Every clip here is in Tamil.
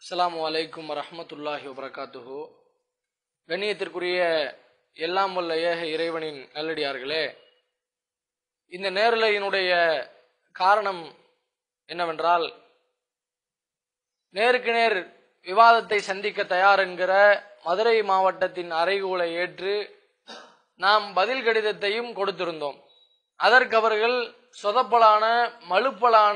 அஸ்ஸலாமு அலைக்கும் வரஹ்மத்துல்லாஹி வபரகாத்துஹு கண்ணியத்திற்குரிய எல்லாம் வல்ல ஏக இறைவனின் நல்லடியார்களே இந்த நேரலையினுடைய காரணம் என்னவென்றால் நேருக்கு நேர் விவாதத்தை சந்திக்க தயார் என்கிற மதுரை மாவட்டத்தின் அறைகூலை ஏற்று நாம் பதில் கடிதத்தையும் கொடுத்திருந்தோம் அதற்கு அவர்கள் சொதப்பலான மலுப்பலான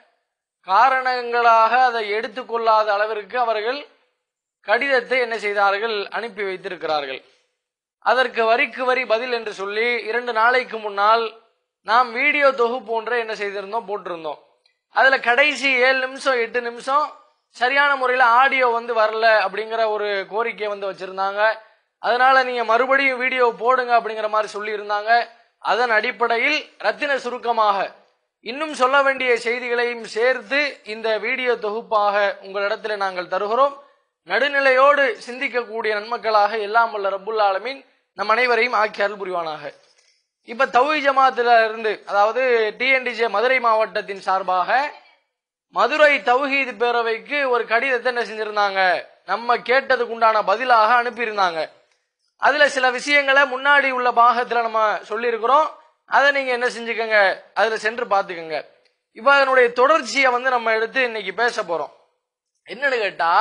காரணங்களாக அதை எடுத்துக்கொள்ளாத அளவிற்கு அவர்கள் கடிதத்தை என்ன செய்தார்கள் அனுப்பி வைத்திருக்கிறார்கள் அதற்கு வரிக்கு வரி பதில் என்று சொல்லி இரண்டு நாளைக்கு முன்னால் நாம் வீடியோ தொகுப்பு ஒன்றை என்ன செய்திருந்தோம் போட்டிருந்தோம் அதுல கடைசி ஏழு நிமிஷம் எட்டு நிமிஷம் சரியான முறையில் ஆடியோ வந்து வரல அப்படிங்கிற ஒரு கோரிக்கை வந்து வச்சிருந்தாங்க அதனால நீங்க மறுபடியும் வீடியோ போடுங்க அப்படிங்கிற மாதிரி சொல்லி இருந்தாங்க அதன் அடிப்படையில் ரத்தின சுருக்கமாக இன்னும் சொல்ல வேண்டிய செய்திகளையும் சேர்த்து இந்த வீடியோ தொகுப்பாக உங்களிடத்தில் நாங்கள் தருகிறோம் நடுநிலையோடு சிந்திக்கக்கூடிய நன்மக்களாக எல்லாம் வல்ல ரப்புல் ஆலமீன் நம் அனைவரையும் ஆக்கி அருள் புரிவானாக இப்ப தௌஹி ஜமாத்துல இருந்து அதாவது டிஎன்டிஜே மதுரை மாவட்டத்தின் சார்பாக மதுரை தௌஹீத் பேரவைக்கு ஒரு கடிதத்தை என்ன செஞ்சிருந்தாங்க நம்ம கேட்டதுக்கு உண்டான பதிலாக அனுப்பியிருந்தாங்க அதுல சில விஷயங்களை முன்னாடி உள்ள பாகத்துல நம்ம சொல்லியிருக்கிறோம் அதை நீங்க என்ன செஞ்சுக்கோங்க அதுல சென்று பார்த்துக்கோங்க இப்ப அதனுடைய தொடர்ச்சியை வந்து நம்ம எடுத்து இன்னைக்கு பேச போறோம் என்னன்னு கேட்டா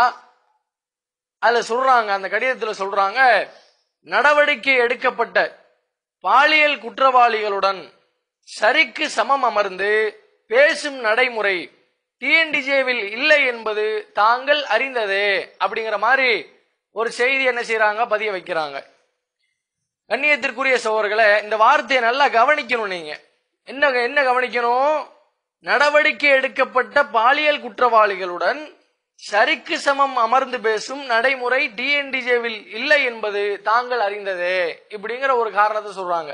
அதுல சொல்றாங்க அந்த கடிதத்துல சொல்றாங்க நடவடிக்கை எடுக்கப்பட்ட பாலியல் குற்றவாளிகளுடன் சரிக்கு சமம் அமர்ந்து பேசும் நடைமுறை டிஎன்டிஜேவில் இல்லை என்பது தாங்கள் அறிந்ததே அப்படிங்கிற மாதிரி ஒரு செய்தி என்ன செய்யறாங்க பதிய வைக்கிறாங்க கண்ணியத்திற்குரிய சோழர்களை இந்த வார்த்தையை நல்லா கவனிக்கணும் நீங்க என்ன என்ன கவனிக்கணும் நடவடிக்கை எடுக்கப்பட்ட பாலியல் குற்றவாளிகளுடன் சரிக்கு சமம் அமர்ந்து பேசும் நடைமுறை டிஎன்டிஜேவில் இல்லை என்பது தாங்கள் அறிந்ததே இப்படிங்கிற ஒரு காரணத்தை சொல்றாங்க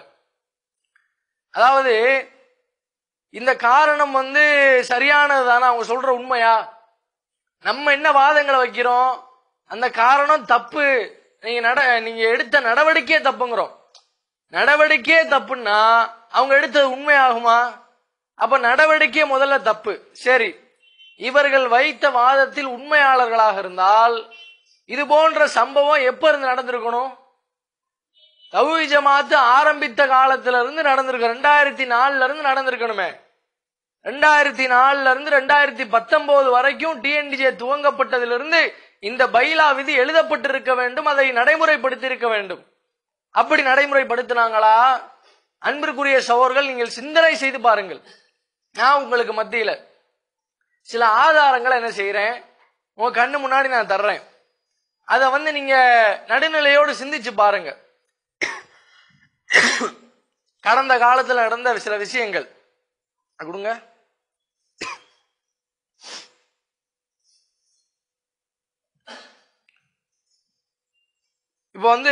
அதாவது இந்த காரணம் வந்து சரியானது தானே அவங்க சொல்ற உண்மையா நம்ம என்ன வாதங்களை வைக்கிறோம் அந்த காரணம் தப்பு நீங்க நட நீங்க எடுத்த நடவடிக்கையே தப்புங்கிறோம் நடவடிக்கையே தப்புன்னா அவங்க எடுத்தது உண்மையாகுமா அப்ப நடவடிக்கை முதல்ல தப்பு சரி இவர்கள் வைத்த வாதத்தில் உண்மையாளர்களாக இருந்தால் இது போன்ற சம்பவம் எப்ப இருந்து நடந்திருக்கணும் தௌஹி ஜமாத்து ஆரம்பித்த காலத்துல இருந்து நடந்திருக்கு ரெண்டாயிரத்தி நாலுல இருந்து நடந்திருக்கணுமே ரெண்டாயிரத்தி நாலுல இருந்து ரெண்டாயிரத்தி பத்தொன்பது வரைக்கும் டிஎன்டிஜே துவங்கப்பட்டதிலிருந்து இந்த பைலா விதி எழுதப்பட்டிருக்க வேண்டும் அதை நடைமுறைப்படுத்தி இருக்க வேண்டும் அப்படி நடைமுறைப்படுத்தினாங்களா அன்பிற்குரிய சகோதரர்கள் நீங்கள் சிந்தனை செய்து பாருங்கள் நான் உங்களுக்கு மத்தியில சில ஆதாரங்களை என்ன செய்யறேன் உங்க கண்ணு முன்னாடி நான் தர்றேன் அதை வந்து நீங்க நடுநிலையோடு சிந்திச்சு பாருங்க கடந்த காலத்துல நடந்த சில விஷயங்கள் கொடுங்க இப்போ வந்து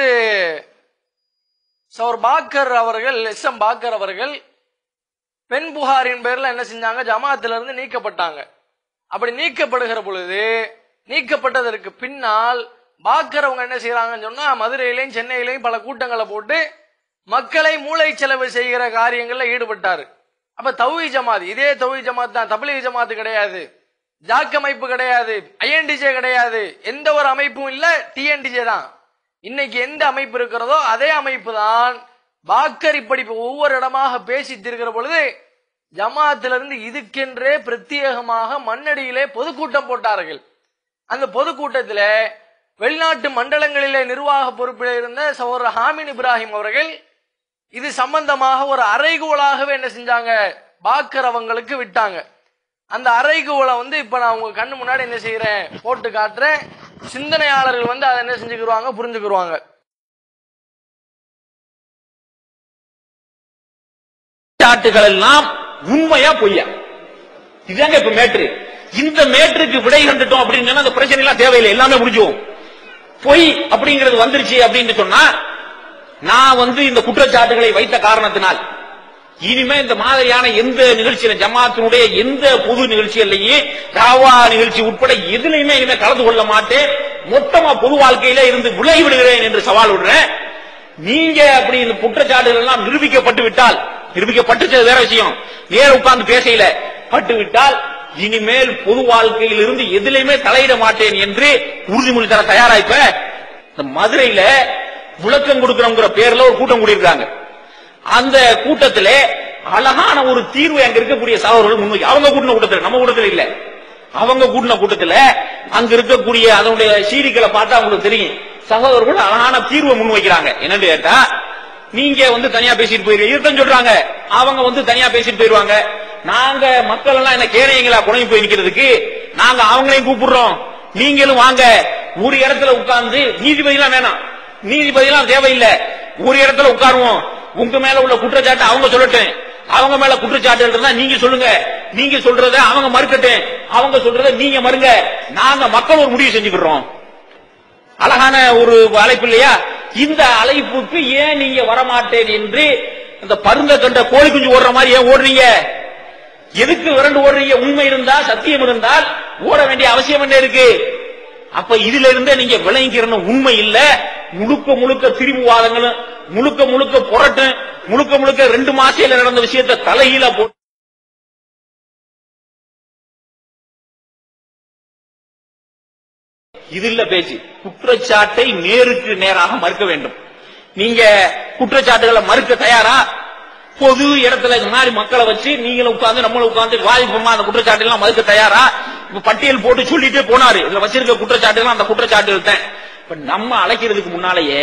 சௌர் பாக்கர் அவர்கள் எஸ் எம் பாக்கர் அவர்கள் பெண் புகாரின் பேர்ல என்ன செஞ்சாங்க ஜமாத்துல இருந்து நீக்கப்பட்டாங்க அப்படி நீக்கப்படுகிற பொழுது நீக்கப்பட்டதற்கு பின்னால் பாக்கர் அவங்க என்ன செய்யறாங்கன்னு சொன்னா மதுரையிலையும் சென்னையிலையும் பல கூட்டங்களை போட்டு மக்களை மூளை செலவு செய்கிற காரியங்கள்ல ஈடுபட்டாரு அப்ப தௌஹி ஜமாத் இதே தௌஹி ஜமாத் தான் தபிலி ஜமாத் கிடையாது ஜாக் அமைப்பு கிடையாது ஐஎன்டிஜே கிடையாது எந்த ஒரு அமைப்பும் இல்ல டிஎன்டிஜே தான் இன்னைக்கு எந்த அமைப்பு இருக்கிறதோ அதே அமைப்பு தான் பாக்கர் இப்படி ஒவ்வொரு இடமாக பேசி திருக்கிற பொழுது ஜமாத்திலிருந்து இதுக்கென்றே பிரத்யேகமாக மண்ணடியிலே பொதுக்கூட்டம் போட்டார்கள் அந்த பொதுக்கூட்டத்தில வெளிநாட்டு மண்டலங்களிலே நிர்வாக பொறுப்பில் இருந்த சகோதரர் ஹாமின் இப்ராஹிம் அவர்கள் இது சம்பந்தமாக ஒரு அறைகூலாகவே என்ன செஞ்சாங்க பாக்கர் அவங்களுக்கு விட்டாங்க அந்த அறைகூலை வந்து இப்ப நான் உங்க கண்ணு முன்னாடி என்ன செய்யறேன் போட்டு காட்டுறேன் சிந்தனையாளர்கள் வந்து அதை என்ன செஞ்சுக்கிருவாங்க புரிஞ்சுக்கிருவாங்க சாட்டுகள் எல்லாம் உண்மையா பொய்யா இதுதாங்க இப்ப மேட்ரு இந்த மேட்ருக்கு விடை கண்டுட்டோம் அப்படின்னு சொன்னா அந்த பிரச்சனை எல்லாம் தேவையில்லை எல்லாமே முடிஞ்சுவோம் பொய் அப்படிங்கிறது வந்துருச்சு அப்படின்னு சொன்னா நான் வந்து இந்த குற்றச்சாட்டுகளை வைத்த காரணத்தினால் இனிமே இந்த மாதிரியான எந்த நிகழ்ச்சியில ஜமாத்தினுடைய எந்த பொது நிகழ்ச்சிகள்லயே ராவா நிகழ்ச்சி உட்பட எதுலையுமே இனிமே கலந்து கொள்ள மாட்டேன் மொத்தமா பொது வாழ்க்கையில இருந்து விலகி விடுகிறேன் என்று சவால் விடுறேன் நீங்க அப்படி இந்த குற்றச்சாட்டுகள் எல்லாம் நிரூபிக்கப்பட்டு விட்டால் நிரூபிக்கப்பட்டுச்சது வேற விஷயம் நேர உட்கார்ந்து பேசையில பட்டு விட்டால் இனிமேல் பொது வாழ்க்கையில் இருந்து எதிலையுமே தலையிட மாட்டேன் என்று உறுதிமொழி தர தயாரா இப்ப இந்த மதுரையில விளக்கம் கொடுக்கிறோங்கிற பேர்ல ஒரு கூட்டம் கூடியிருக்காங்க அந்த கூட்டத்திலே அழகான ஒரு தீர்வு அங்க இருக்கக்கூடிய சகோதரர்கள் முன்வைக்க அவங்க கூட்டின கூட்டத்தில் நம்ம கூட்டத்தில் இல்ல அவங்க கூட்டின கூட்டத்துல அங்க இருக்கக்கூடிய அதனுடைய சீரிகளை பார்த்தா அவங்களுக்கு தெரியும் சகோதரர்கள் அழகான தீர்வை முன்வைக்கிறாங்க என்னன்னு கேட்டா நீங்க வந்து தனியா பேசிட்டு போயிருக்கீங்க இருக்கன்னு சொல்றாங்க அவங்க வந்து தனியா பேசிட்டு போயிருவாங்க நாங்க மக்கள் எல்லாம் என்ன கேனையங்களா குழம்பு போய் நிக்கிறதுக்கு நாங்க அவங்களையும் கூப்பிடுறோம் நீங்களும் வாங்க ஒரு இடத்துல உட்கார்ந்து நீதிபதி எல்லாம் வேணாம் நீதிபதி எல்லாம் தேவையில்லை ஒரு இடத்துல உட்காருவோம் உங்க மேல உள்ள குற்றச்சாட்டு அவங்க சொல்லட்டும் அவங்க மேல குற்றச்சாட்டு இருந்தா நீங்க சொல்லுங்க நீங்க சொல்றத அவங்க மறுக்கட்டும் அவங்க சொல்றத நீங்க மறுங்க நாங்க மக்கள் ஒரு முடிவு செஞ்சுக்கிறோம் அழகான ஒரு அழைப்பு இல்லையா இந்த அழைப்புக்கு ஏன் நீங்க வரமாட்டேன் என்று இந்த பருந்த கண்ட கோழி குஞ்சு ஓடுற மாதிரி ஏன் ஓடுறீங்க எதுக்கு விரண்டு ஓடுறீங்க உண்மை இருந்தா சத்தியம் இருந்தால் ஓட வேண்டிய அவசியம் என்ன இருக்கு அப்ப இதுல இருந்தே நீங்க விளங்கிக்கிறணும் உண்மை இல்ல முழுக்க முழுக்க திரிவுவாதங்களும் முழுக்க முழுக்க புரட்டும் முழுக்க முழுக்க ரெண்டு மாசையில நடந்த விஷயத்தை தலைகீழ போட்டு இது இல்ல பேச்சு குற்றச்சாட்டை நேருக்கு நேராக மறுக்க வேண்டும் நீங்க குற்றச்சாட்டுகளை மறுக்க தயாரா பொது இடத்துல இந்த மாதிரி மக்களை வச்சு நீங்களும் உட்கார்ந்து நம்மளும் உட்கார்ந்து வாதிப்போமா அந்த குற்றச்சாட்டு எல்லாம் மறுக்க தயாரா இப்ப பட்டியல் போட்டு சொல்லிட்டே போனாரு இதுல வச்சிருக்க குற்றச்சாட்டு எல்லாம் அந்த குற்றச்சாட்டு தான் இப்ப நம்ம அழைக்கிறதுக்கு முன்னாலேயே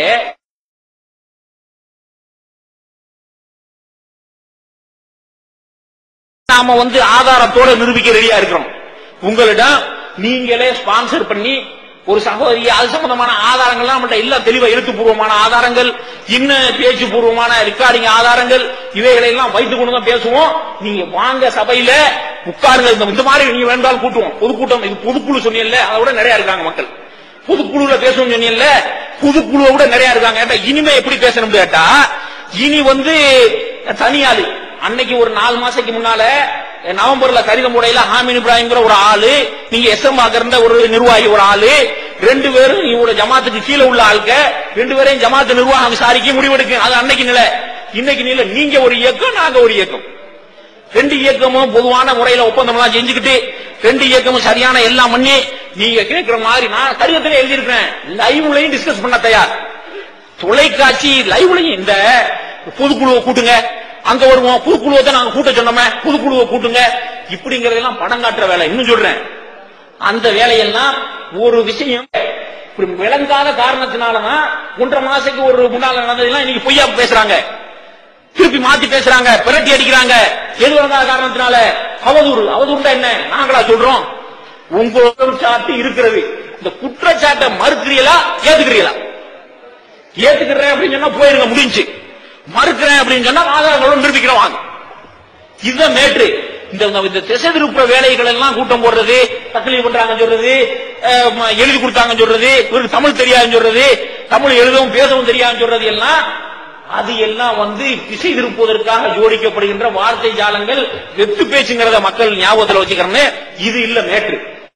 நாம வந்து ஆதாரத்தோட நிரூபிக்க ரெடியா இருக்கிறோம் உங்களிடம் நீங்களே ஸ்பான்சர் பண்ணி ஒரு சகோதரி அது சம்பந்தமான ஆதாரங்கள்லாம் நம்மள்ட்ட எல்லாம் தெளிவா எழுத்துப்பூர்வமான ஆதாரங்கள் இன்னும் பேச்சு பூர்வமான ரெக்கார்டிங் ஆதாரங்கள் இவைகளை எல்லாம் வைத்துக் கொண்டு தான் பேசுவோம் நீங்க வாங்க சபையில உட்காருங்க இந்த- இந்த மாதிரி நீங்க வேண்டாலும் கூட்டுவோம் பொதுக்கூட்டம் இது பொதுக்குழு சொன்னீங்கல்ல அதை விட நிறைய இருக்காங்க மக்கள் பொதுக்குழுல பேசணும்னு சொன்னீங்கல்ல பொதுக்குழுவை விட நிறைய இருக்காங்க கேட்டா இனிமே எப்படி பேசணும் கேட்டா இனி வந்து தனியாளு அன்னைக்கு ஒரு நாலு மாசத்துக்கு முன்னால நவம்பர்ல கடிதம் முறையில ஹாமின் இப்ராஹிம்ங்கிற ஒரு ஆளு நீங்க எஸ்எம் இருந்த ஒரு நிர்வாகி ஒரு ஆளு ரெண்டு பேரும் இவரோட ஜமாத்துக்கு கீழே உள்ள ஆளுக்க ரெண்டு பேரையும் ஜமாத்து நிர்வாகம் விசாரிக்க முடிவெடுக்கும் அது அன்னைக்கு நிலை இன்னைக்கு நிலை நீங்க ஒரு இயக்கம் நாங்க ஒரு இயக்கம் ரெண்டு இயக்கமும் பொதுவான முறையில ஒப்பந்தம் எல்லாம் செஞ்சுக்கிட்டு ரெண்டு இயக்கமும் சரியான எல்லாம் பண்ணி நீங்க கேட்கிற மாதிரி நான் கடிதத்திலே எழுதியிருக்கிறேன் லைவ்லையும் டிஸ்கஸ் பண்ண தயார் தொலைக்காட்சி லைவ்லையும் இந்த பொதுக்குழுவை கூட்டுங்க அங்க வருவோம் பொதுக்குழுவை தான் நாங்க கூட்ட சொன்னோமே பொதுக்குழுவை கூட்டுங்க இப்படிங்கறதெல்லாம் படம் காட்டுற வேலை இன்னும் சொல்றேன் அந்த வேலையெல்லாம் ஒரு விஷயம் இப்படி விளங்காத காரணத்தினாலதான் ஒன்றரை மாசத்துக்கு ஒரு முன்னால நடந்ததெல்லாம் இன்னைக்கு பொய்யா பேசுறாங்க திருப்பி மாத்தி பேசுறாங்க பிரட்டி அடிக்கிறாங்க எது வந்தாத காரணத்தினால அவதூறு அவதூறுண்டா என்ன நாங்களா சொல்றோம் உங்க குற்றச்சாட்டு இருக்கிறது இந்த குற்றச்சாட்டை மறுக்கிறீங்களா ஏத்துக்கிறீங்களா ஏத்துக்கிறேன் அப்படின்னு சொன்னா போயிருங்க முடிஞ்சு மறுக்கிறேன் அப்படின்னு சொன்னா ஆதாரங்களோட நிரூபிக்கிறோம் வாங்க இதுதான் மேட்ரு இந்த இந்த திசை திருப்புற வேலைகள் எல்லாம் கூட்டம் போடுறது தக்லீஃப் பண்றாங்க சொல்றது அஹ், ம- எழுதி கொடுத்தாங்க சொல்றது இவருக்கு தமிழ் தெரியாதுன்னு சொல்றது தமிழ் எழுதவும் பேசவும் தெரியாதுன்னு சொல்றது எல்லாம் அது எல்லாம் வந்து திசை திருப்புவதற்காக ஜோடிக்கப்படுகின்ற வார்த்தை ஜாலங்கள் வெத்து பேச்சுங்கிறத மக்கள் ஞாபகத்தில் வச்சுக்கிறேன்னு இது இல்ல மேட்ரு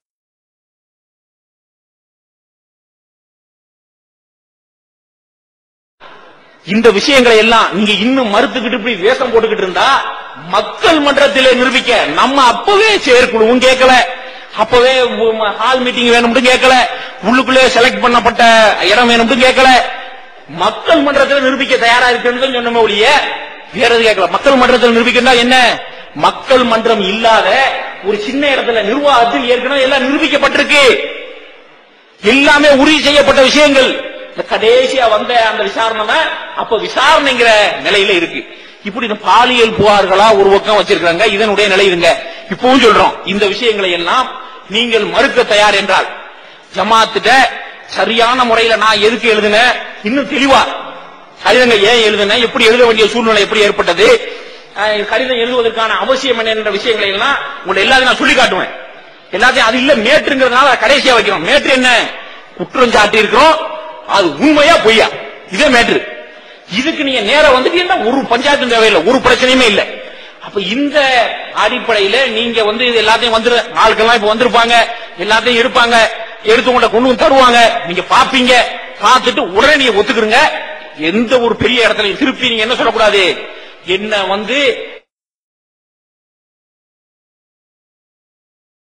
இந்த விஷயங்களை எல்லாம் நீங்க இன்னும் மறுத்துக்கிட்டு இப்படி வேஷம் போட்டுக்கிட்டு இருந்தா மக்கள் மன்றத்திலே நிரூபிக்க நம்ம அப்பவே செயற்குழுவும் கேட்கல அப்பவே ஹால் மீட்டிங் வேணும்னு கேட்கல உள்ளுக்குள்ளே செலக்ட் பண்ணப்பட்ட இடம் வேணும்னு கேட்கல மக்கள் மன்றத்தில் நிரூபிக்க தயாரா இருக்குன்னு சொன்னோமே ஒழிய வேற எதுவும் கேட்கல மக்கள் மன்றத்தில் நிரூபிக்கா என்ன மக்கள் மன்றம் இல்லாத ஒரு சின்ன இடத்துல நிர்வாகத்தில் ஏற்கனவே எல்லாம் நிரூபிக்கப்பட்டிருக்கு எல்லாமே உறுதி செய்யப்பட்ட விஷயங்கள் இந்த கடைசியா வந்த அந்த விசாரணை தான் அப்ப விசாரணைங்கிற நிலையில இருக்கு இப்படி இந்த பாலியல் புகார்களா ஒரு பக்கம் வச்சிருக்காங்க இதனுடைய நிலை இருங்க இப்பவும் சொல்றோம் இந்த விஷயங்களை எல்லாம் நீங்கள் மறுக்க தயார் என்றால் ஜமாத்திட்ட சரியான முறையில நான் எதுக்கு எழுதினேன் இன்னும் தெளிவா கடிதங்கள் ஏன் எழுதினேன் எப்படி எழுத வேண்டிய சூழ்நிலை எப்படி ஏற்பட்டது அஹ், கடிதம் எழுதுவதற்கான அவசியம் என்ன என்ற விஷயங்களை எல்லாம் உங்களை எல்லாத்தையும் நான் சொல்லி காட்டுவேன் எல்லாத்தையும் அது இல்ல மேட்டுங்கிறதுனால அதை கடைசியா வைக்கிறோம் மேட்ரு என்ன குற்றம் சாட்டி இருக்கிறோம் அது உண்மையா பொய்யா இதே மேட்ரு இதுக்கு நீங்க நேரா வந்துட்டீங்கன்னா ஒரு பஞ்சாயத்தும் தேவையில்லை ஒரு பிரச்சனையுமே இல்லை அப்ப இந்த அடிப்படையில நீங்க வந்து இது எல்லாத்தையும் வந்துரு ஆட்கள்லாம் இப்ப வந்திருப்பாங்க எல்லாத்தையும் எடுப்பாங்க எடுத்து உங்கள்ட்ட கொண்டு வந்து தருவாங்க நீங்க பாப்பீங்க பார்த்துட்டு உடனே நீங்க ஒத்துக்குறீங்க எந்த ஒரு பெரிய இடத்துல திருப்பி நீங்க என்ன சொல்லக்கூடாது என்ன வந்து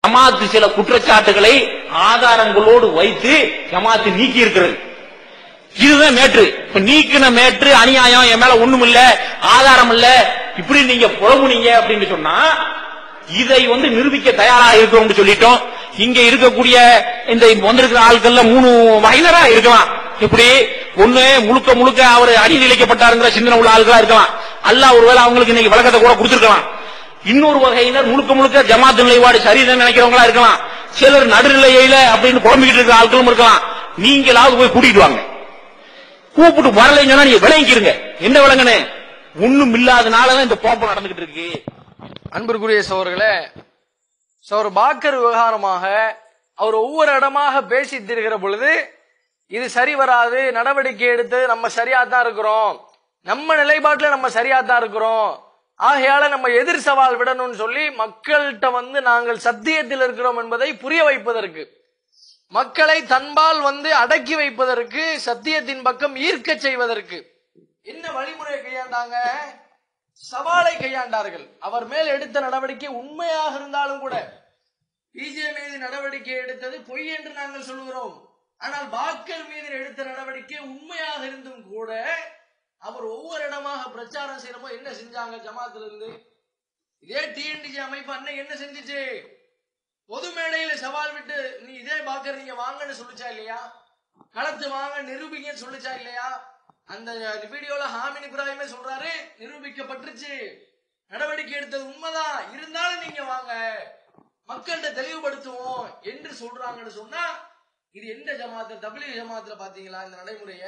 ஜமாத்து சில குற்றச்சாட்டுகளை ஆதாரங்களோடு வைத்து ஜமாத்து நீக்கி இருக்கிறது இதுதான் மேட்ரு இப்ப நீக்கின மேட்ரு அநியாயம் என் மேல ஒண்ணும் இல்ல ஆதாரம் இல்ல இப்படி நீங்க புலம்புனீங்க அப்படின்னு சொன்னா இதை வந்து நிரூபிக்க தயாரா இருக்கிறோம்னு சொல்லிட்டோம் இங்க இருக்கக்கூடிய இந்த வந்திருக்கிற ஆட்கள்ல மூணு வகையினரா இருக்கலாம் எப்படி ஒண்ணு முழுக்க முழுக்க அவர் அடிநிலைக்கப்பட்டாருங்கிற சிந்தனை உள்ள ஆட்களா இருக்கலாம் அல்லாஹ் ஒருவேளை அவங்களுக்கு இன்னைக்கு விளக்கத்தை கூட கொடுத்திருக்கலாம் இன்னொரு வகையினர் முழுக்க முழுக்க ஜமாத்து நிலைப்பாடு சரிதான் நினைக்கிறவங்களா இருக்கலாம் சிலர் நடுநிலையில அப்படின்னு குழம்பிக்கிட்டு இருக்கிற ஆட்களும் இருக்கலாம் நீங்களாவது போய் கூட்டிட்டு வாங்க கூப்பிட்டு வரலைங்கன்னா நீங்க விளங்கிக்கிறங்க என்ன விளங்குனே ஒண்ணும் இல்லாதனாலதான் இந்த போப்பம் நடந்துகிட்டு இருக்கு அன்பிற்குரிய சோர்களே சோர் பாக்கர் விவகாரமாக அவர் ஒவ்வொரு இடமாக பேசி திருகிற பொழுது இது சரி வராது நடவடிக்கை எடுத்து நம்ம சரியா தான் இருக்கிறோம் நம்ம நிலைப்பாட்டுல நம்ம சரியா தான் இருக்கிறோம் ஆகையால நம்ம எதிர் சவால் விடணும்னு சொல்லி மக்கள்கிட்ட வந்து நாங்கள் சத்தியத்தில் இருக்கிறோம் என்பதை புரிய வைப்பதற்கு மக்களை தன்பால் வந்து அடக்கி வைப்பதற்கு சத்தியத்தின் பக்கம் ஈர்க்க செய்வதற்கு என்ன வழிமுறையை கையாண்டாங்க சவாலை கையாண்டார்கள் அவர் மேல் எடுத்த நடவடிக்கை உண்மையாக இருந்தாலும் கூட பிஜே மீது நடவடிக்கை எடுத்தது பொய் என்று நாங்கள் சொல்கிறோம் ஆனால் பாக்கர் மீது எடுத்த நடவடிக்கை உண்மையாக இருந்தும் கூட அவர் ஒவ்வொரு இடமாக பிரச்சாரம் செய்யறப்போ என்ன செஞ்சாங்க ஜமாத்துல இருந்து இதே டிஎன்டிஜி அமைப்பு அன்னை என்ன செஞ்சுச்சு பொது மேடையில சவால் விட்டு நீ இதே பாக்கர் நீங்க வாங்கன்னு சொல்லுச்சா இல்லையா களத்து வாங்க நிரூபிங்கன்னு சொல்லுச்சா இல்லையா அந்த வீடியோல ஹாமின் இப்ராஹிமே சொல்றாரு நிரூபிக்கப்பட்டுருச்சு நடவடிக்கை எடுத்தது உண்மைதான் இருந்தாலும் நீங்க வாங்க மக்கள்கிட்ட தெளிவுபடுத்துவோம் என்று சொல்றாங்கன்னு சொன்னா இது எந்த ஜமாத்து தபிலி ஜமாத்துல பாத்தீங்களா இந்த நடைமுறைய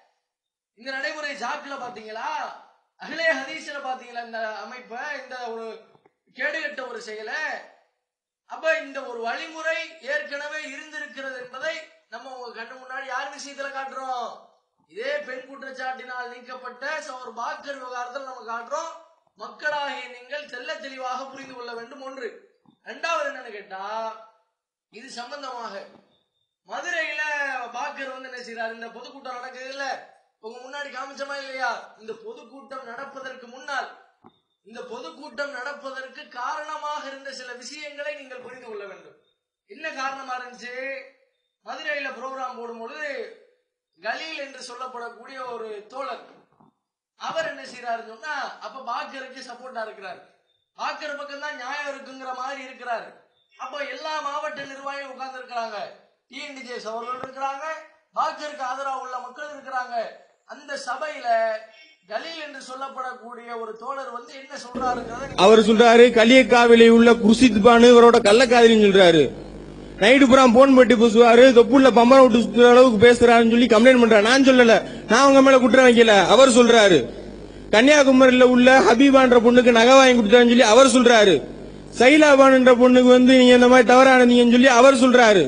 இந்த நடைமுறை ஜாக்குல பாத்தீங்களா அகிலே ஹதீஸ்ல பாத்தீங்களா இந்த அமைப்பை இந்த ஒரு கேடுகட்ட ஒரு செயலை அப்ப இந்த ஒரு வழிமுறை ஏற்கனவே இருந்திருக்கிறது என்பதை நம்ம உங்க கண்ணு முன்னாடி யார் விஷயத்துல காட்டுறோம் இதே பெண் குற்றச்சாட்டினால் நீக்கப்பட்ட ஒரு பாக்கர் விவகாரத்தில் நம்ம காட்டுறோம் மக்களாகிய நீங்கள் தெல்ல தெளிவாக புரிந்து கொள்ள வேண்டும் ஒன்று இரண்டாவது என்னன்னு கேட்டா இது சம்பந்தமாக மதுரையில பாக்கர் வந்து என்ன செய்யறாரு இந்த பொதுக்கூட்டம் நடக்குது இல்ல உங்க முன்னாடி காமிச்சமா இல்லையா இந்த பொதுக்கூட்டம் நடப்பதற்கு முன்னால் இந்த பொதுக்கூட்டம் நடப்பதற்கு காரணமாக இருந்த சில விஷயங்களை நீங்கள் புரிந்து கொள்ள வேண்டும் என்ன காரணமா இருந்துச்சு மதுரையில ப்ரோக்ராம் போடும்பொழுது கலீல் என்று சொல்லப்படக்கூடிய ஒரு தோழர் அவர் என்ன செய்யறாருன்னு சொன்னா அப்ப பாக்கருக்கு சப்போர்ட்டா இருக்கிறார் பாக்கர் பக்கம் தான் நியாயம் இருக்குங்கிற மாதிரி இருக்கிறார் அப்ப எல்லா மாவட்ட நிர்வாகியும் உட்கார்ந்து இருக்கிறாங்க டிஎன்டிஜேஸ் அவர்கள் இருக்கிறாங்க பாக்கருக்கு ஆதரவு உள்ள மக்கள் இருக்கிறாங்க அந்த சபையில கலீல் என்று சொல்லப்படக்கூடிய ஒரு தோழர் வந்து என்ன சொல்றாருங்கிறத நீங்க அவர் சொல்றாரு களியக்காவிலே உள்ள குர்சித் பானு இவரோட கள்ளக்காதலின்னு சொல்றாரு நைட்டு புறம் போன் பட்டி பேசுவாரு தொப்புள்ள பம்பரம் விட்டு சுத்துற அளவுக்கு பேசுறாருன்னு சொல்லி கம்ப்ளைண்ட் பண்றாரு நான் சொல்லல நான் அவங்க மேல குற்றம் வைக்கல அவர் சொல்றாரு கன்னியாகுமரியில உள்ள ஹபீபான்ற பொண்ணுக்கு நகை வாங்கி கொடுத்தாருன்னு சொல்லி அவர் சொல்றாரு சைலாபான்ன்ற பொண்ணுக்கு வந்து நீங்க இந்த மாதிரி தவறானீங்கன்னு சொல்லி அவர் சொல்றாரு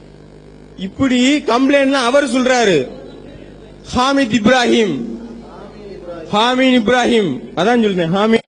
இப்படி கம்ப்ளைண்ட்லாம் அவர் சொல்றாரு ஹாமித் இப்ராஹிம் ஹாமீன் இப்ராஹிம் அதான் சொல்றேன் ஹாமீன்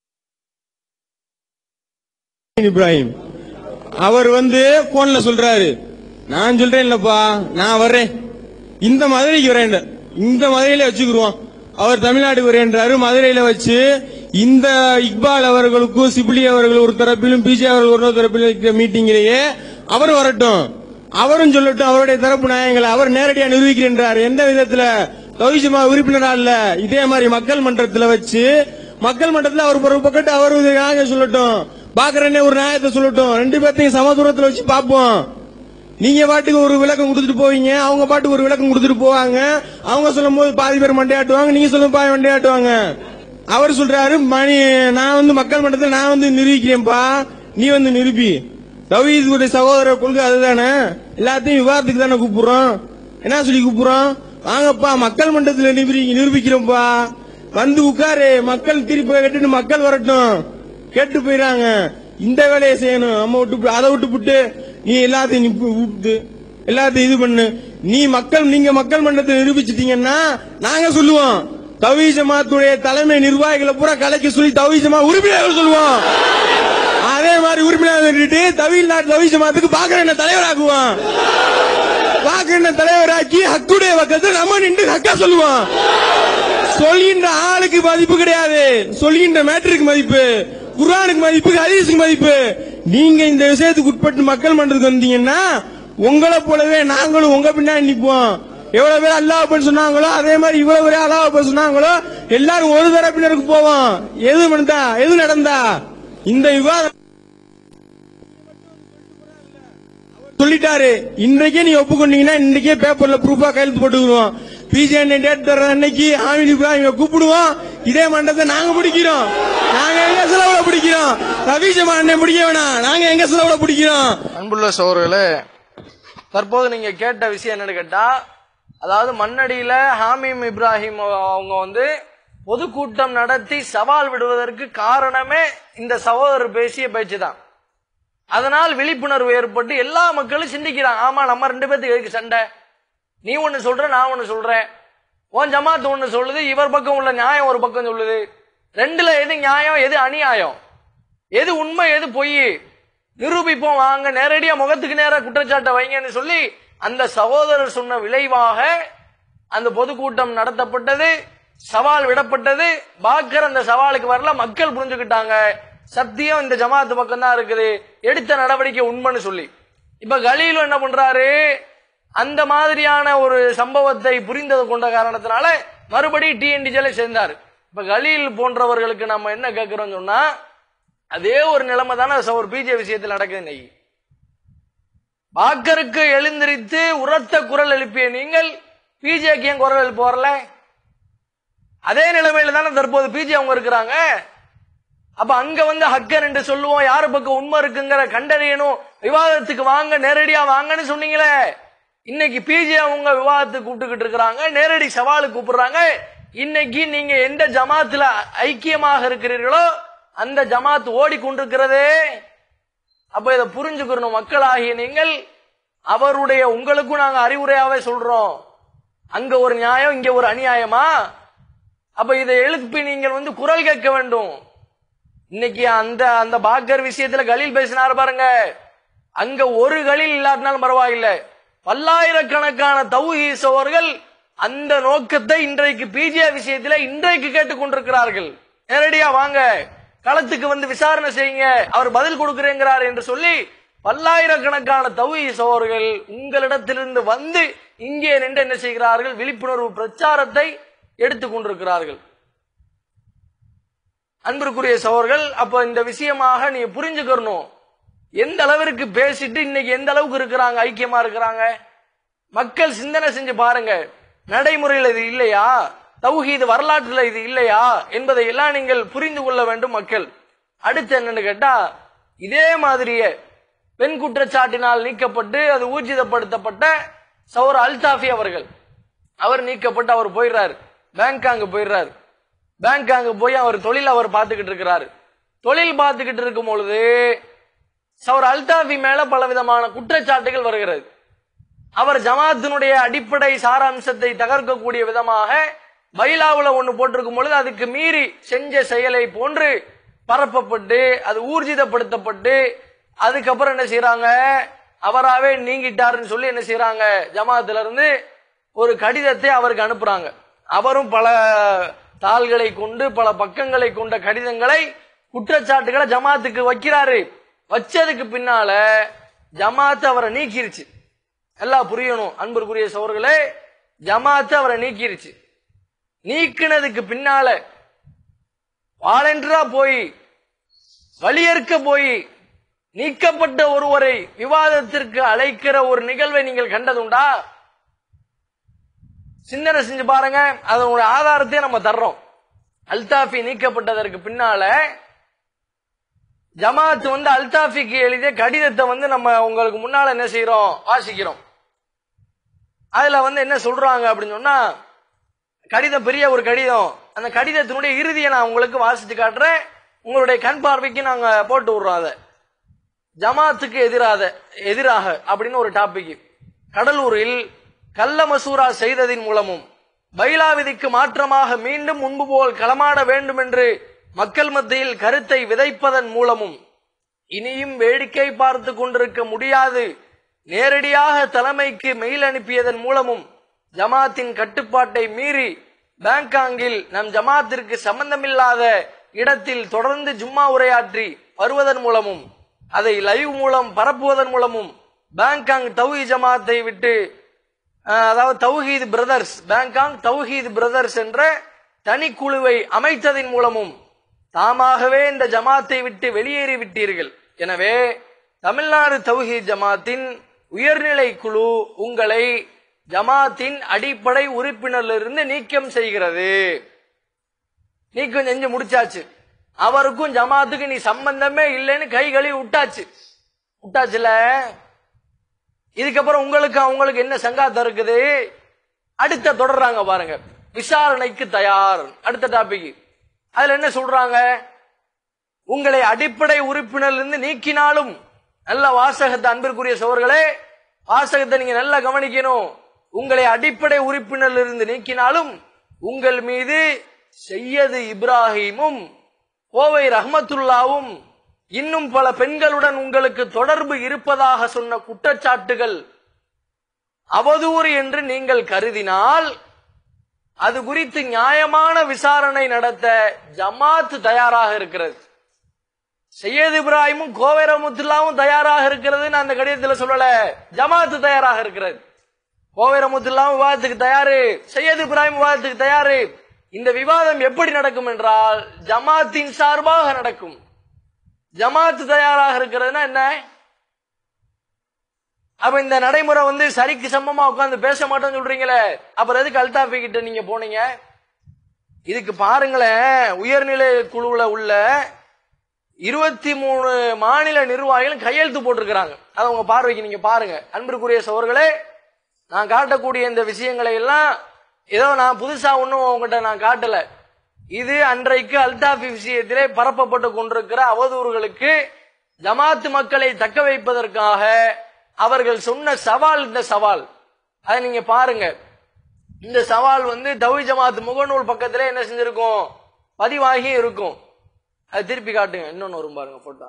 இப்ராஹிம் அவர் வந்து போன்ல சொல்றாரு நான் சொல்றேன் இல்லப்பா நான் வர்றேன் இந்த மதுரைக்கு வரேன் இந்த மதுரையில வச்சுக்கிருவோம் அவர் தமிழ்நாடு வரேன்றாரு மதுரையில வச்சு இந்த இக்பால் அவர்களுக்கும் சிப்லி அவர்கள் ஒரு தரப்பிலும் பிஜே அவர்கள் ஒரு தரப்பிலும் இருக்கிற மீட்டிங்கிலேயே அவர் வரட்டும் அவரும் சொல்லட்டும் அவருடைய தரப்பு நியாயங்களை அவர் நேரடியா நிரூபிக்கின்றார் எந்த விதத்துல தவிஜமா உறுப்பினரா இல்ல இதே மாதிரி மக்கள் மன்றத்துல வச்சு மக்கள் மன்றத்துல அவர் ஒரு பக்கத்து அவர் ஒரு நியாயம் சொல்லட்டும் பாக்குறேன்னே ஒரு நியாயத்தை சொல்லட்டும் ரெண்டு பேர்த்தையும் சம தூரத்துல வச்சு பார்ப்போம் நீங்க பாட்டுக்கு ஒரு விளக்கம் கொடுத்துட்டு போவீங்க அவங்க பாட்டுக்கு ஒரு விளக்கம் கொடுத்துட்டு போவாங்க அவங்க சொல்லும் போது பாதி பேர் மண்டையாட்டுவாங்க நீங்க சொல்லும் பாதி மண்டையாட்டுவாங்க அவர் சொல்றாரு மணி நான் வந்து மக்கள் மன்றத்தில் நான் வந்து நிரூபிக்கிறேன்ப்பா நீ வந்து நிரூபி தவீதுடைய சகோதர கொள்கை அதுதானே எல்லாத்தையும் விவாதத்துக்கு தானே கூப்பிடுறோம் என்ன சொல்லி கூப்பிடுறோம் வாங்கப்பா மக்கள் மன்றத்தில் நிரூபி- நிரூபிக்கிறோம்ப்பா வந்து உட்காரு மக்கள் தீர்ப்பு கேட்டுட்டு மக்கள் வரட்டும் கேட்டு போயிடாங்க இந்த வேலையை செய்யணும் நம்ம விட்டு அதை விட்டு விட்டு நீ எல்லாத்தையும் நிப்பு விட்டு எல்லாத்தையும் இது பண்ணு நீ மக்கள் நீங்க மக்கள் மன்றத்தை நிரூபிச்சிட்டீங்கன்னா நாங்க சொல்லுவோம் தவி ஜமாத்துடைய தலைமை நிர்வாகிகளை பூரா கலைக்க சொல்லி தவி ஜமா உறுப்பினர்கள் சொல்லுவோம் அதே மாதிரி உறுப்பினர் சொல்லிட்டு தமிழ்நாட்டு தவி ஜமாத்துக்கு பாக்குற என்ன தலைவராக்குவோம் பாக்குற தலைவராக்கி ஹக்குடைய பக்கத்தில் நம்ம நின்று ஹக்கா சொல்லுவோம் சொல்கின்ற ஆளுக்கு மதிப்பு கிடையாது சொல்கின்ற மேட்டருக்கு மதிப்பு குர்ஆனுக்கு மதிப்பு ஹதீஸுக்கு மதிப்பு நீங்க இந்த விஷயத்துக்கு உட்பட்டு மக்கள் மன்றத்துக்கு வந்தீங்கன்னா உங்களை போலவே நாங்களும் உங்க பின்னாடி நிப்போம் எவ்வளவு பேர் அல்லாஹ் சொன்னாங்களோ அதே மாதிரி இவ்வளவு பேர் அல்லாஹ் சொன்னாங்களோ எல்லாரும் ஒரு தரப்பினருக்கு போவோம் எது நடந்தா எது நடந்தா இந்த விவாதம் சொல்லிட்டாரு இன்றைக்கே நீ ஒப்புக்கொண்டீங்கன்னா இன்றைக்கே பேப்பர்ல ப்ரூஃபா கையெழுத்து போட்டுக்கிறோம் பிஜே டேட் தர்ற அன்னைக்கு ஆமித் இப்ராஹிம் கூப்பிடுவோம் இதே மண்டபத்தை நாங்க பிடிக்கிறோம் நாங்க எங்க செலவுல பிடிக்கிறோம் ரவிசமா அண்ணன் பிடிக்க வேணாம் நாங்க எங்க செலவுல பிடிக்கிறோம் அன்புள்ள சோர்களே தற்போது நீங்க கேட்ட விஷயம் என்னன்னு கேட்டா அதாவது மண்ணடியில ஹாமீம் இப்ராஹிம் அவங்க வந்து பொதுக்கூட்டம் நடத்தி சவால் விடுவதற்கு காரணமே இந்த சகோதரர் பேசிய பேச்சு தான் அதனால் விழிப்புணர்வு ஏற்பட்டு எல்லா மக்களும் சிந்திக்கிறாங்க ஆமா நம்ம ரெண்டு பேத்துக்கு எதுக்கு சண்டை நீ ஒன்னு சொல்ற நான் ஒன்னு சொல்றேன் உன் ஜமாத் ஒன்னு சொல்லுது இவர் பக்கம் உள்ள நியாயம் ஒரு பக்கம் சொல்லுது ரெண்டுல எது நியாயம் எது அநியாயம் எது உண்மை எது பொய் நிரூபிப்போம் வாங்க நேரடியா முகத்துக்கு நேரா குற்றச்சாட்டை வைங்கன்னு சொல்லி அந்த சகோதரர் சொன்ன விளைவாக அந்த பொதுக்கூட்டம் நடத்தப்பட்டது சவால் விடப்பட்டது பாக்கர் அந்த சவாலுக்கு வரல மக்கள் புரிஞ்சுக்கிட்டாங்க சத்தியம் இந்த ஜமாத்து பக்கம் தான் இருக்குது எடுத்த நடவடிக்கை உண்மைன்னு சொல்லி இப்ப கலீலும் என்ன பண்றாரு அந்த மாதிரியான ஒரு சம்பவத்தை புரிந்தது கொண்ட காரணத்தினால மறுபடியும் டிஎன்டிஜில சேர்ந்தார் இப்ப கலீல் போன்றவர்களுக்கு நம்ம என்ன கேட்கிறோம் சொன்னா அதே ஒரு நிலைமை தானே ஒரு பிஜே விஷயத்தில் நடக்குது இன்னைக்கு பாக்கருக்கு எழுந்திரித்து உரத்த குரல் எழுப்பிய நீங்கள் பிஜேக்கு ஏன் குரல் எழுப்ப வரல அதே நிலைமையில தானே தற்போது பிஜே அவங்க இருக்கிறாங்க அப்ப அங்க வந்து ஹக்கர் என்று சொல்லுவோம் யாரு பக்கம் உண்மை இருக்குங்கிற கண்டறியணும் விவாதத்துக்கு வாங்க நேரடியா வாங்கன்னு சொன்னீங்களே இன்னைக்கு பிஜே அவங்க விவாதத்துக்கு கூப்பிட்டுக்கிட்டு இருக்கிறாங்க நேரடி சவாலுக்கு கூப்பிடுறாங்க இன்னைக்கு நீங்க எந்த ஜமாத்துல ஐக்கியமாக இருக்கிறீர்களோ அந்த ஜமாத் ஓடிக்கொண்டிருக்கிறதே அப்ப இதை புரிஞ்சுக்கணும் மக்களாகிய நீங்கள் அவருடைய உங்களுக்கும் நாங்க அறிவுரையாவே சொல்றோம் அங்க ஒரு நியாயம் இங்க ஒரு அநியாயமா அப்ப இதை எழுப்பி நீங்கள் வந்து குரல் கேட்க வேண்டும் இன்னைக்கு அந்த அந்த பாக்கர் விஷயத்துல கலீல் பேசினாரு பாருங்க அங்க ஒரு கலீல் இல்லாட்டினாலும் பரவாயில்லை பல்லாயிரக்கணக்கான தௌஹீசவர்கள் அந்த நோக்கத்தை இன்றைக்கு பிஜே விஷயத்துல இன்றைக்கு கேட்டுக் கொண்டிருக்கிறார்கள் நேரடியா வாங்க களத்துக்கு வந்து விசாரணை செய்யுங்க அவர் பதில் கொடுக்கிறேங்கிறார் என்று சொல்லி பல்லாயிரக்கணக்கான தௌஹீசவர்கள் உங்களிடத்திலிருந்து வந்து இங்கே நின்று என்ன செய்கிறார்கள் விழிப்புணர்வு பிரச்சாரத்தை எடுத்துக் கொண்டிருக்கிறார்கள் அன்பிற்குரிய சவர்கள் அப்ப இந்த விஷயமாக நீ புரிஞ்சுக்கணும் எந்த அளவிற்கு பேசிட்டு இன்னைக்கு எந்த அளவுக்கு இருக்கிறாங்க ஐக்கியமா இருக்கிறாங்க மக்கள் சிந்தனை செஞ்சு பாருங்க நடைமுறையில் இது இல்லையா தௌஹீது வரலாற்றுல இது இல்லையா என்பதை எல்லாம் நீங்கள் புரிந்து கொள்ள வேண்டும் மக்கள் அடுத்து என்னன்னு கேட்டா இதே மாதிரியே பெண் குற்றச்சாட்டினால் நீக்கப்பட்டு அது ஊர்ஜிதப்படுத்தப்பட்ட சௌர் அல்தாஃபி அவர்கள் அவர் நீக்கப்பட்டு அவர் போயிடுறாரு பேங்காங்கு போயிடுறாரு பேங்காங்கு போய் அவர் தொழில் அவர் பார்த்துக்கிட்டு இருக்கிறாரு தொழில் பார்த்துக்கிட்டு இருக்கும் பொழுது சௌர் அல்தாஃபி மேல பல விதமான குற்றச்சாட்டுகள் வருகிறது அவர் ஜமாத்தினுடைய அடிப்படை சாராம்சத்தை தகர்க்கக்கூடிய விதமாக பைலாவுல ஒண்ணு போட்டிருக்கும் பொழுது அதுக்கு மீறி செஞ்ச செயலை போன்று பரப்பப்பட்டு அது ஊர்ஜிதப்படுத்தப்பட்டு அதுக்கப்புறம் என்ன செய்யறாங்க அவராவே நீங்கிட்டாருன்னு சொல்லி என்ன செய்யறாங்க ஜமாத்துல இருந்து ஒரு கடிதத்தை அவருக்கு அனுப்புறாங்க அவரும் பல தாள்களை கொண்டு பல பக்கங்களை கொண்ட கடிதங்களை குற்றச்சாட்டுகளை ஜமாத்துக்கு வைக்கிறாரு வச்சதுக்கு பின்னால ஜமாத் அவரை நீக்கிருச்சு எல்லாம் புரியணும் அன்பிற்குரிய சோர்களே ஜமாத்து அவரை நீக்கிருச்சு நீக்கினதுக்கு பின்னால வாலண்டரா போய் வலியறுக்க போய் நீக்கப்பட்ட ஒருவரை விவாதத்திற்கு அழைக்கிற ஒரு நிகழ்வை நீங்கள் கண்டதுண்டா சிந்தனை செஞ்சு பாருங்க அதனுடைய ஆதாரத்தையே நம்ம தர்றோம் அல்தாஃபி நீக்கப்பட்டதற்கு பின்னால ஜமாத் வந்து அல்தாஃபிக்கு எழுதிய கடிதத்தை வந்து நம்ம உங்களுக்கு முன்னால என்ன செய்யறோம் வாசிக்கிறோம் அதுல வந்து என்ன சொல்றாங்க அப்படின்னு சொன்னா கடிதம் பெரிய ஒரு கடிதம் அந்த கடிதத்தினுடைய இறுதியை நான் உங்களுக்கு வாசிச்சு காட்டுறேன் உங்களுடைய கண் பார்வைக்கு நாங்க போட்டு விடுறோம் அதை ஜமாத்துக்கு எதிராக எதிராக அப்படின்னு ஒரு டாபிக் கடலூரில் கள்ள மசூரா செய்ததின் மூலமும் பைலா விதிக்கு மாற்றமாக மீண்டும் முன்பு போல் களமாட வேண்டும் என்று மக்கள் மத்தியில் கருத்தை விதைப்பதன் மூலமும் இனியும் வேடிக்கை பார்த்து கொண்டிருக்க முடியாது நேரடியாக தலைமைக்கு மெயில் அனுப்பியதன் மூலமும் ஜமாத்தின் கட்டுப்பாட்டை மீறி பேங்காங்கில் நம் ஜமாத்திற்கு சம்பந்தமில்லாத இடத்தில் தொடர்ந்து ஜும்மா உரையாற்றி வருவதன் மூலமும் அதை லைவ் மூலம் பரப்புவதன் மூலமும் பேங்காங் தௌஹி ஜமாத்தை விட்டு அஹ், அதாவது தௌஹீத் பிரதர்ஸ் பேங்காங் தௌஹீத் பிரதர்ஸ் என்ற தனிக்குழுவை அமைத்ததின் மூலமும் தாமாகவே இந்த ஜமாத்தை விட்டு வெளியேறி விட்டீர்கள் எனவே தமிழ்நாடு தௌஹீத் ஜமாத்தின் உயர்நிலை குழு உங்களை ஜமாத்தின் அடிப்படை உறுப்பினரிலிருந்து நீக்கம் செய்கிறது நீக்கம் செஞ்சு முடிச்சாச்சு அவருக்கும் ஜமாத்துக்கு நீ சம்பந்தமே இல்லைன்னு கை கழுவி விட்டாச்சு விட்டாச்சுல இதுக்கப்புறம் உங்களுக்கு அவங்களுக்கு என்ன சங்காத்தம் இருக்குது அடுத்த தொடர்றாங்க பாருங்க விசாரணைக்கு தயார் அடுத்த டாபிக் அதுல என்ன சொல்றாங்க உங்களை அடிப்படை உறுப்பினரிலிருந்து நீக்கினாலும் நல்ல வாசகத்தை அன்பிற்குரிய சோர்களே வாசகத்தை நீங்க நல்லா கவனிக்கணும் உங்களை அடிப்படை உறுப்பினரிலிருந்து நீக்கினாலும் உங்கள் மீது செய்யது இப்ராஹிமும் கோவை ரஹ்மத்துல்லாவும் இன்னும் பல பெண்களுடன் உங்களுக்கு தொடர்பு இருப்பதாக சொன்ன குற்றச்சாட்டுகள் அவதூறு என்று நீங்கள் கருதினால் அது குறித்து நியாயமான விசாரணை நடத்த ஜமாத் தயாராக இருக்கிறது சையது இப்ராஹிமும் கோவை ரஹமத்துல்லாவும் தயாராக இருக்கிறது நான் அந்த கடிதத்தில் சொல்லல ஜமாத் தயாராக இருக்கிறது கோவை ரஹமத்துல்லாவும் விவாதத்துக்கு தயாரு சையது இப்ராஹிம் விவாதத்துக்கு தயாரு இந்த விவாதம் எப்படி நடக்கும் என்றால் ஜமாத்தின் சார்பாக நடக்கும் ஜமாத் தயாராக இருக்கிறதுனா என்ன அப்ப இந்த நடைமுறை வந்து சரிக்கு சமமா உட்கார்ந்து பேச மாட்டோம்னு சொல்றீங்களே அப்புறம் எதுக்கு அல்தாஃபி கிட்ட நீங்க போனீங்க இதுக்கு பாருங்களேன் உயர்நிலை குழுவுல உள்ள இருபத்தி மூணு மாநில நிர்வாகிகள் கையெழுத்து போட்டிருக்கிறாங்க அதை உங்க பார்வைக்கு நீங்க பாருங்க அன்பிற்குரிய சோர்களே நான் காட்டக்கூடிய இந்த விஷயங்களை எல்லாம் ஏதோ நான் புதுசா ஒன்றும் உங்ககிட்ட நான் காட்டல இது அன்றைக்கு அல்தாஃபி விஷயத்திலே பரப்பப்பட்டு கொண்டிருக்கிற அவதூறுகளுக்கு ஜமாத்து மக்களை தக்க வைப்பதற்காக அவர்கள் சொன்ன சவால் இந்த சவால் அதை நீங்க பாருங்க இந்த சவால் வந்து தவி ஜமாத் முகநூல் பக்கத்திலே என்ன செஞ்சிருக்கும் பதிவாகி இருக்கும் அது திருப்பி காட்டுங்க இன்னொன்னு வரும் பாருங்க போட்டோ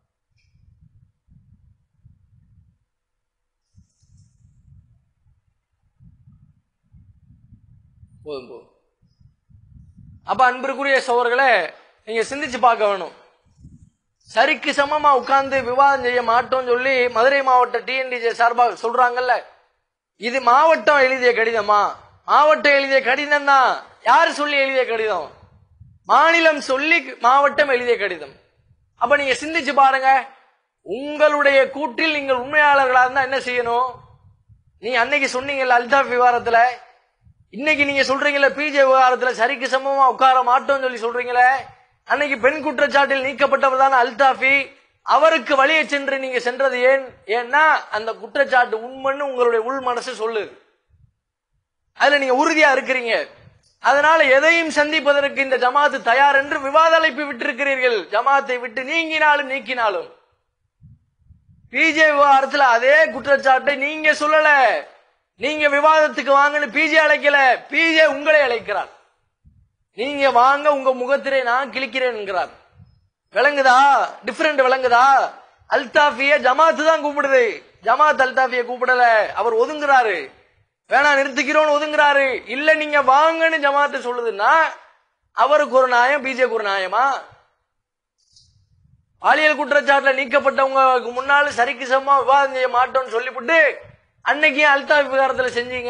போதும் போதும் அப்ப அன்பிற்குரிய சோர்களே நீங்க சிந்திச்சு பார்க்க வேணும் சரிக்கு சமமா உட்கார்ந்து விவாதம் செய்ய மாட்டோம்னு சொல்லி மதுரை மாவட்ட டிஎன்டிஜே சார்பாக சொல்றாங்கல்ல இது மாவட்டம் எழுதிய கடிதமா மாவட்டம் எழுதிய கடிதம் தான் யாரு சொல்லி எழுதிய கடிதம் மாநிலம் சொல்லி மாவட்டம் எழுதிய கடிதம் அப்ப நீங்க சிந்திச்சு பாருங்க உங்களுடைய கூற்றில் நீங்கள் உண்மையாளர்களா இருந்தா என்ன செய்யணும் நீ அன்னைக்கு சொன்னீங்கல்ல அல்தாப் விவகாரத்துல இன்னைக்கு நீங்க சொல்றீங்கல்ல பிஜே விவகாரத்துல சரிக்கு சமமா உட்கார மாட்டோம்னு சொல்லி சொல்றீங்களே அன்னைக்கு பெண் குற்றச்சாட்டில் நீக்கப்பட்டவர் தான் அல்தாஃபி அவருக்கு வழியை சென்று நீங்க சென்றது ஏன் ஏன்னா அந்த குற்றச்சாட்டு உண்மைன்னு உங்களுடைய உள் மனசு சொல்லுது அதுல நீங்க உறுதியா இருக்கிறீங்க அதனால எதையும் சந்திப்பதற்கு இந்த ஜமாத்து தயார் என்று விவாத அழைப்பு விட்டிருக்கிறீர்கள் ஜமாத்தை விட்டு நீங்கினாலும் நீக்கினாலும் பிஜே விவகாரத்துல அதே குற்றச்சாட்டை நீங்க சொல்லல நீங்க விவாதத்துக்கு வாங்கன்னு பிஜே அழைக்கல பிஜே உங்களை அழைக்கிறார் நீங்க வாங்க உங்க முகத்திலே நான் கிழிக்கிறேன் என்கிறார் விளங்குதா டிஃபரெண்ட் விளங்குதா அல்தாஃபிய ஜமாத்து தான் கூப்பிடுது ஜமாத் அல்தாஃபிய கூப்பிடல அவர் ஒதுங்குறாரு வேணா நிறுத்திக்கிறோம்னு ஒதுங்குறாரு இல்ல நீங்க வாங்கன்னு ஜமாத்து சொல்லுதுன்னா அவருக்கு ஒரு நியாயம் பிஜேக்கு ஒரு நியாயமா பாலியல் குற்றச்சாட்டுல நீக்கப்பட்டவங்களுக்கு முன்னால சரிக்கு சமமா விவாதம் செய்ய மாட்டோம்னு சொல்லிவிட்டு அன்னைக்கு ஏன் அல்தாஃப் விவகாரத்துல செஞ்சீங்க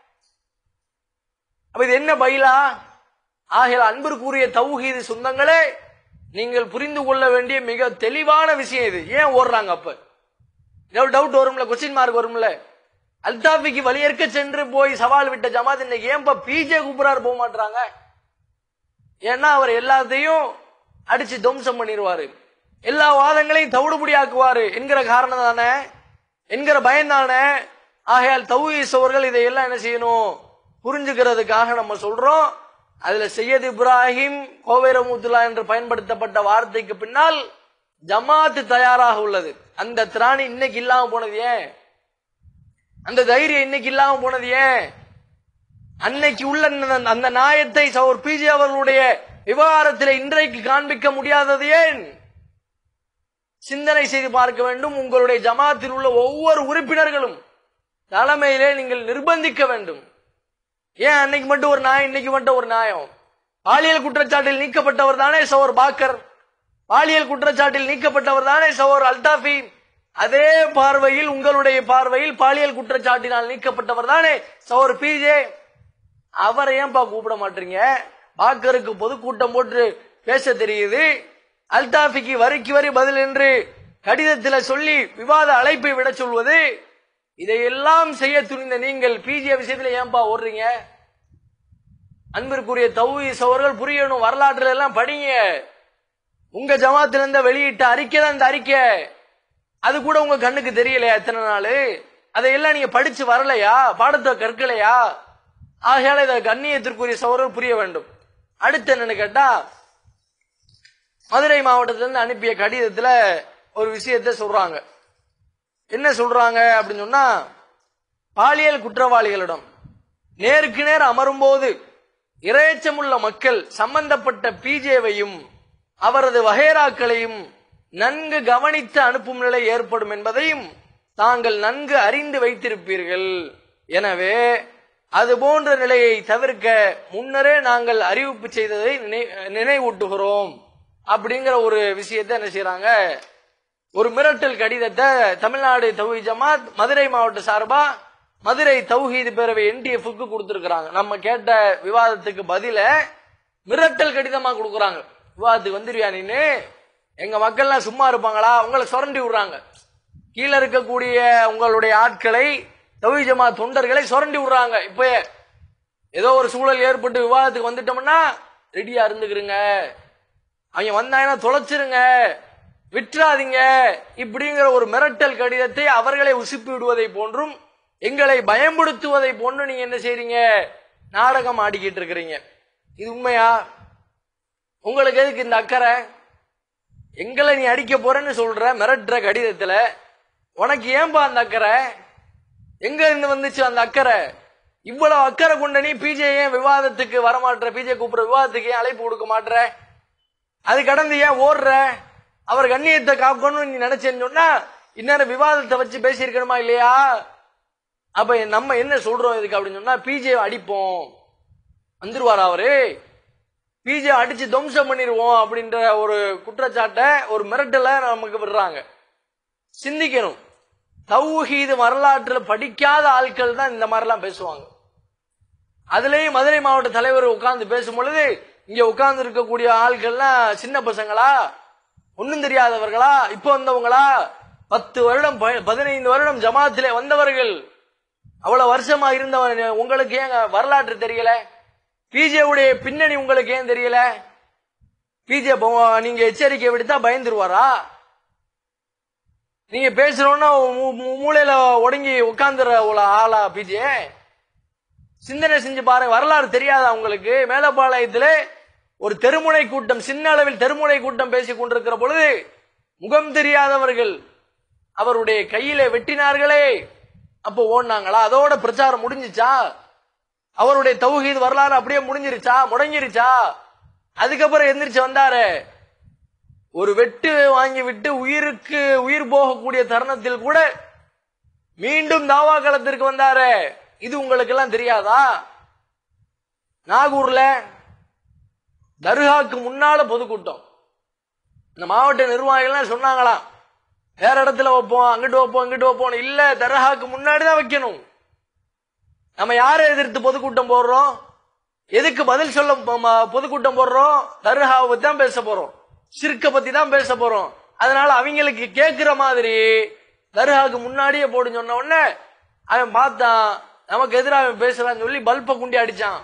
அப்ப இது என்ன பயிலா ஆகிய அன்பிற்குரிய தௌஹீது சொந்தங்களே நீங்கள் புரிந்து கொள்ள வேண்டிய மிக தெளிவான விஷயம் இது ஏன் ஓடுறாங்க அப்ப டவுட் வரும்ல கொஸ்டின் மார்க் வரும்ல அல்தாஃபிக்கு வழியேற்க சென்று போய் சவால் விட்ட ஜமாத் இன்னைக்கு ஏன்பா பிஜே கூப்பிடாரு போக மாட்டாங்க ஏன்னா அவர் எல்லாத்தையும் அடிச்சு துவம்சம் பண்ணிடுவாரு எல்லா வாதங்களையும் தவிடுபடி ஆக்குவாரு என்கிற காரணம் தானே என்கிற பயம் தானே ஆகையால் தௌஹீஸ் அவர்கள் இதையெல்லாம் என்ன செய்யணும் புரிஞ்சுக்கிறதுக்காக நம்ம சொல்றோம் அதுல சையத் இப்ராஹிம் கோவை ரமூத்துல்லா என்று பயன்படுத்தப்பட்ட வார்த்தைக்கு பின்னால் ஜமாத்து தயாராக உள்ளது அந்த திராணி இன்னைக்கு இல்லாம போனது ஏன் அந்த தைரியம் இன்னைக்கு இல்லாம போனது ஏன் அன்னைக்கு உள்ள அந்த- அந்த நாயத்தை சௌர் பிஜே அவர்களுடைய விவகாரத்தில் இன்றைக்கு காண்பிக்க முடியாதது ஏன் சிந்தனை செய்து பார்க்க வேண்டும் உங்களுடைய ஜமாத்தில் உள்ள ஒவ்வொரு உறுப்பினர்களும் தலைமையிலே நீங்கள் நிர்பந்திக்க வேண்டும் ஏன் அன்னைக்கு மட்டும் ஒரு நியாயம் இன்னைக்கு மட்டும் ஒரு நியாயம் பாலியல் குற்றச்சாட்டில் நீக்கப்பட்டவர் தானே சோர் பாக்கர் பாலியல் குற்றச்சாட்டில் நீக்கப்பட்டவர் தானே சவோர் அல்தாஃபி அதே பார்வையில் உங்களுடைய பார்வையில் பாலியல் குற்றச்சாட்டினால் நீக்கப்பட்டவர் தானே சவோர் பிஜே அவரை ஏன்பா கூப்பிட மாட்டீங்க பாக்கருக்கு பொதுக்கூட்டம் போட்டு பேச தெரியுது அல்தாஃபிக்கு வரிக்கு வரி பதில் என்று கடிதத்தில் சொல்லி விவாத அழைப்பை விட சொல்வது இதையெல்லாம் செய்ய துணிந்த நீங்கள் பிஜே விஷயத்துல ஏன்பா ஓடுறீங்க அன்பிற்குரிய தௌஹீஸ் அவர்கள் புரியணும் வரலாற்றுல எல்லாம் படிங்க உங்க ஜமாத்துல இருந்த வெளியிட்ட அறிக்கை தான் இந்த அறிக்கை அது கூட உங்க கண்ணுக்கு தெரியலையா எத்தனை நாள் அதையெல்லாம் நீங்க படிச்சு வரலையா பாடத்தை கற்கலையா ஆகையால இதை கண்ணியத்திற்குரிய சவர்கள் புரிய வேண்டும் அடுத்து என்னன்னு கேட்டா மதுரை மாவட்டத்துல இருந்து அனுப்பிய கடிதத்துல ஒரு விஷயத்தை சொல்றாங்க என்ன சொல்றாங்க அப்படின்னு சொன்னா பாலியல் குற்றவாளிகளிடம் நேருக்கு நேர் அமரும்போது இரையச்சமுள்ள மக்கள் சம்பந்தப்பட்ட பிஜேவையும் அவரது வகைராக்களையும் நன்கு கவனித்து அனுப்பும் நிலை ஏற்படும் என்பதையும் தாங்கள் நன்கு அறிந்து வைத்திருப்பீர்கள் எனவே அது போன்ற நிலையை தவிர்க்க முன்னரே நாங்கள் அறிவிப்பு செய்ததை நினை- நினைவூட்டுகிறோம் அப்படிங்கிற ஒரு விஷயத்தை என்ன செய்றாங்க ஒரு மிரட்டல் கடிதத்தை தமிழ்நாடு தௌஹீத் ஜமாத் மதுரை மாவட்ட சார்பா மதுரை தௌஹீது பேரவை என்டிஎஃப்க்கு கொடுத்திருக்கிறாங்க நம்ம கேட்ட விவாதத்துக்கு பதில மிரட்டல் கடிதமா கொடுக்கறாங்க விவாதத்துக்கு வந்துருவியா நீனு எங்க மக்கள்லாம் சும்மா இருப்பாங்களா உங்களை சுரண்டி விடுறாங்க கீழே இருக்கக்கூடிய உங்களுடைய ஆட்களை தௌஹீத் ஜமாத் தொண்டர்களை சுரண்டி விடுறாங்க இப்ப ஏதோ ஒரு சூழல் ஏற்பட்டு விவாதத்துக்கு வந்துட்டோம்னா ரெடியா இருந்துக்கிறீங்க அவங்க வந்தாங்கன்னா தொலைச்சிருங்க விட்டுறாதீங்க இப்படிங்கிற ஒரு மிரட்டல் கடிதத்தை அவர்களை உசுப்பி விடுவதை போன்றும் எங்களை பயமுடுத்துவதை போன்று நீங்க என்ன செய்றீங்க நாடகம் ஆடிக்கிட்டு இருக்கிறீங்க இது உண்மையா உங்களுக்கு எதுக்கு இந்த அக்கறை எங்களை நீ அடிக்க போறேன்னு சொல்ற மிரட்டுற கடிதத்துல உனக்கு ஏன்பா அந்த அக்கறை எங்க இருந்து வந்துச்சு அந்த அக்கறை இவ்வளவு அக்கறை கொண்ட நீ பிஜே ஏன் விவாதத்துக்கு வரமாட்ற பிஜே கூப்பிடுற விவாதத்துக்கு ஏன் அழைப்பு கொடுக்க மாட்ற அது கடந்து ஏன் ஓடுற அவர் கண்ணியத்தை காக்கணும்னு நீ நினைச்சேன்னு சொன்னா இந்நேரம் விவாதத்தை வச்சு பேசியிருக்கணுமா இல்லையா அப்ப நம்ம என்ன சொல்றோம் இதுக்கு அப்படின்னு சொன்னா பிஜே அடிப்போம் வந்துருவாரா அவரு பிஜே அடிச்சு துவம்சம் பண்ணிடுவோம் அப்படின்ற ஒரு குற்றச்சாட்டை ஒரு மிரட்டலை நமக்கு விடுறாங்க சிந்திக்கணும் தௌஹீது வரலாற்றுல படிக்காத ஆட்கள் தான் இந்த மாதிரிலாம் பேசுவாங்க அதுலயும் மதுரை மாவட்ட தலைவர் உட்கார்ந்து பேசும் பொழுது இங்க உட்கார்ந்து இருக்கக்கூடிய ஆட்கள்லாம் சின்ன பசங்களா ஒண்ணும் தெரியாதவர்களா இப்ப வந்தவங்களா பத்து வருடம் ப- பதினைந்து வருடம் ஜமாத்திலே வந்தவர்கள் அவ்வளவு வருஷமா இருந்தவன் உங்களுக்கு ஏன் வரலாற்று தெரியல பிஜே உடைய பின்னணி உங்களுக்கு ஏன் தெரியல பிஜே நீங்க எச்சரிக்கை விடுத்தா பயந்துருவாரா நீங்க பேசுறோம்னா மூ- மூ- மூலையில ஒடுங்கி உட்கார்ந்துற உள்ள ஆளா பிஜே சிந்தனை செஞ்சு பாருங்க வரலாறு தெரியாதா உங்களுக்கு மேலப்பாளையத்துல ஒரு தெருமுனை கூட்டம் சின்ன அளவில் தெருமுனை கூட்டம் பேசிக் கொண்டிருக்கிற பொழுது முகம் தெரியாதவர்கள் அவருடைய கையில வெட்டினார்களே அப்போ ஓடினாங்களா அதோட பிரச்சாரம் முடிஞ்சுச்சா அவருடைய தௌஹீது வரலாறு அப்படியே முடிஞ்சிருச்சா முடங்கிருச்சா அதுக்கப்புறம் எந்திரிச்சு வந்தாரு ஒரு வெட்டு வாங்கி விட்டு உயிருக்கு உயிர் போகக்கூடிய தருணத்தில் கூட மீண்டும் தாவா களத்திற்கு வந்தாரு இது உங்களுக்கு எல்லாம் தெரியாதா நாகூர்ல தர்காக்கு முன்னால பொதுக்கூட்டம் இந்த மாவட்ட நிர்வாகிகள்லாம் சொன்னாங்களாம் வேற இடத்துல வைப்போம் அங்கிட்டு வைப்போம் இங்கிட்டு வைப்போம் இல்ல தர்காக்கு முன்னாடி தான் வைக்கணும் நம்ம யாரை எதிர்த்து பொதுக்கூட்டம் போடுறோம் எதுக்கு பதில் சொல்ல ப- ம- பொதுக்கூட்டம் போடுறோம் தர்காவை பத்தி தான் பேச போறோம் சிறுக்க பத்தி தான் பேச போறோம் அதனால அவங்களுக்கு கேக்குற மாதிரி தர்காவுக்கு முன்னாடியே போடுன்னு சொன்ன உடனே அவன் பார்த்தான் நமக்கு எதிராக அவன் பேசுறான்னு சொல்லி பல்ப குண்டி அடிச்சான்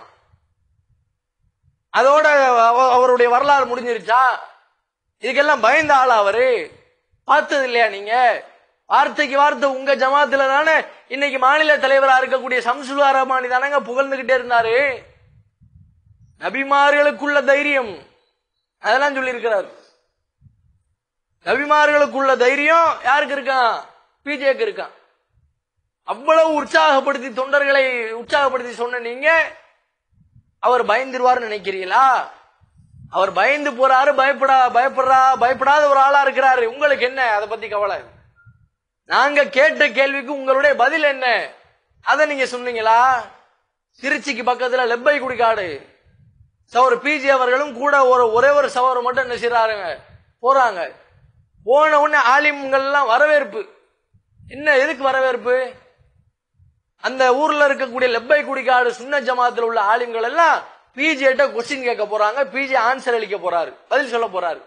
அதோட அவ- அவருடைய வரலாறு முடிஞ்சிருச்சா இதுக்கெல்லாம் பயந்த ஆளா அவரு பார்த்தது இல்லையா நீங்க வார்த்தைக்கு வார்த்தை உங்க ஜமாத்துல தானே இன்னைக்கு மாநில தலைவரா இருக்கக்கூடிய சம்சுல்லா ரஹ்மானி தானங்க புகழ்ந்துகிட்டே இருந்தாரு நபிமார்களுக்குள்ள தைரியம் அதெல்லாம் சொல்லி இருக்கிறார் நபிமார்களுக்குள்ள தைரியம் யாருக்கு இருக்கான் பிஜேக்கு இருக்கான் அவ்வளவு உற்சாகப்படுத்தி தொண்டர்களை உற்சாகப்படுத்தி சொன்ன நீங்க அவர் பயந்துருவாருன்னு நினைக்கிறீங்களா அவர் பயந்து போறாரு பயப்படா பயப்படுறா பயப்படாத ஒரு ஆளா இருக்கிறாரு உங்களுக்கு என்ன அதை பத்தி கவலை நாங்க கேட்ட கேள்விக்கு உங்களுடைய பதில் என்ன அதை நீங்க சொன்னீங்களா திருச்சிக்கு பக்கத்துல லெப்பை குடிக்காடு சவர் பிஜி அவர்களும் கூட ஒரு ஒரே ஒரு சவர் மட்டும் என்ன செய்யறாருங்க போறாங்க போன உடனே ஆலிம்கள்லாம் வரவேற்பு என்ன எதுக்கு வரவேற்பு அந்த ஊர்ல இருக்கக்கூடிய லெப்பை குடிக்காடு சுன்ன ஜமாத்துல உள்ள ஆலிம்கள் எல்லாம் பிஜேட்ட கொஸ்டின் கேட்க போறாங்க பிஜே ஆன்சர் அளிக்க போறாரு பதில் சொல்ல போறாரு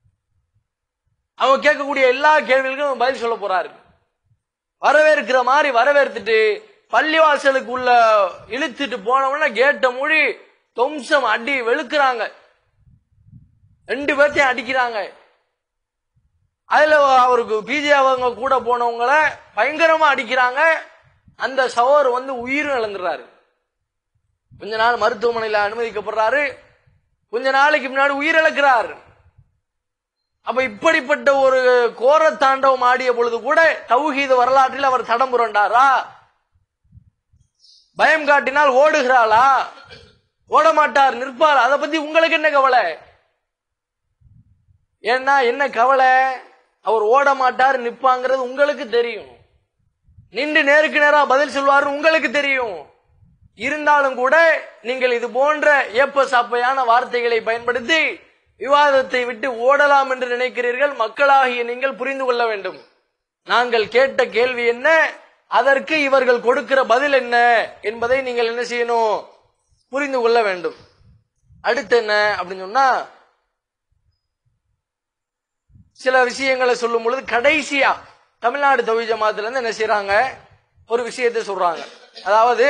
அவங்க கேட்கக்கூடிய எல்லா கேள்விகளுக்கும் பதில் சொல்ல போறாரு வரவேற்கிற மாதிரி வரவேற்றுட்டு பள்ளிவாசலுக்கு உள்ள இழுத்துட்டு போனவன கேட்ட மூடி தொம்சம் அடி வெளுக்குறாங்க ரெண்டு பேர்த்தையும் அடிக்கிறாங்க அதுல அவருக்கு பிஜே அவங்க கூட போனவங்கள பயங்கரமா அடிக்கிறாங்க அந்த சவர் வந்து உயிரும் இழந்துடுறாரு கொஞ்ச நாள் மருத்துவமனையில அனுமதிக்கப்படுறாரு கொஞ்ச நாளைக்கு முன்னாடி உயிரிழக்கிறார் அப்ப இப்படிப்பட்ட ஒரு கோர தாண்டவம் ஆடிய பொழுது கூட தௌஹீது வரலாற்றில் அவர் தடம் புரண்டாரா பயம் காட்டினால் ஓடுகிறாளா ஓட மாட்டார் நிற்பார் அதை பத்தி உங்களுக்கு என்ன கவலை ஏன்னா என்ன கவலை அவர் ஓட மாட்டார் நிப்பாங்கிறது உங்களுக்கு தெரியும் நின்று நேருக்கு நேரா பதில் சொல்வார் உங்களுக்கு தெரியும் இருந்தாலும் கூட நீங்கள் இது போன்ற ஏப்ப சாப்பையான வார்த்தைகளை பயன்படுத்தி விவாதத்தை விட்டு ஓடலாம் என்று நினைக்கிறீர்கள் மக்களாகிய நீங்கள் புரிந்து கொள்ள வேண்டும் நாங்கள் கேட்ட கேள்வி என்ன அதற்கு இவர்கள் கொடுக்கிற பதில் என்ன என்பதை நீங்கள் என்ன செய்யணும் புரிந்து கொள்ள வேண்டும் அடுத்து என்ன அப்படின்னு சொன்னா சில விஷயங்களை சொல்லும் பொழுது கடைசியா தமிழ்நாடு தொழில் ஜமாத்துல இருந்து என்ன செய்யறாங்க ஒரு விஷயத்தை சொல்றாங்க அதாவது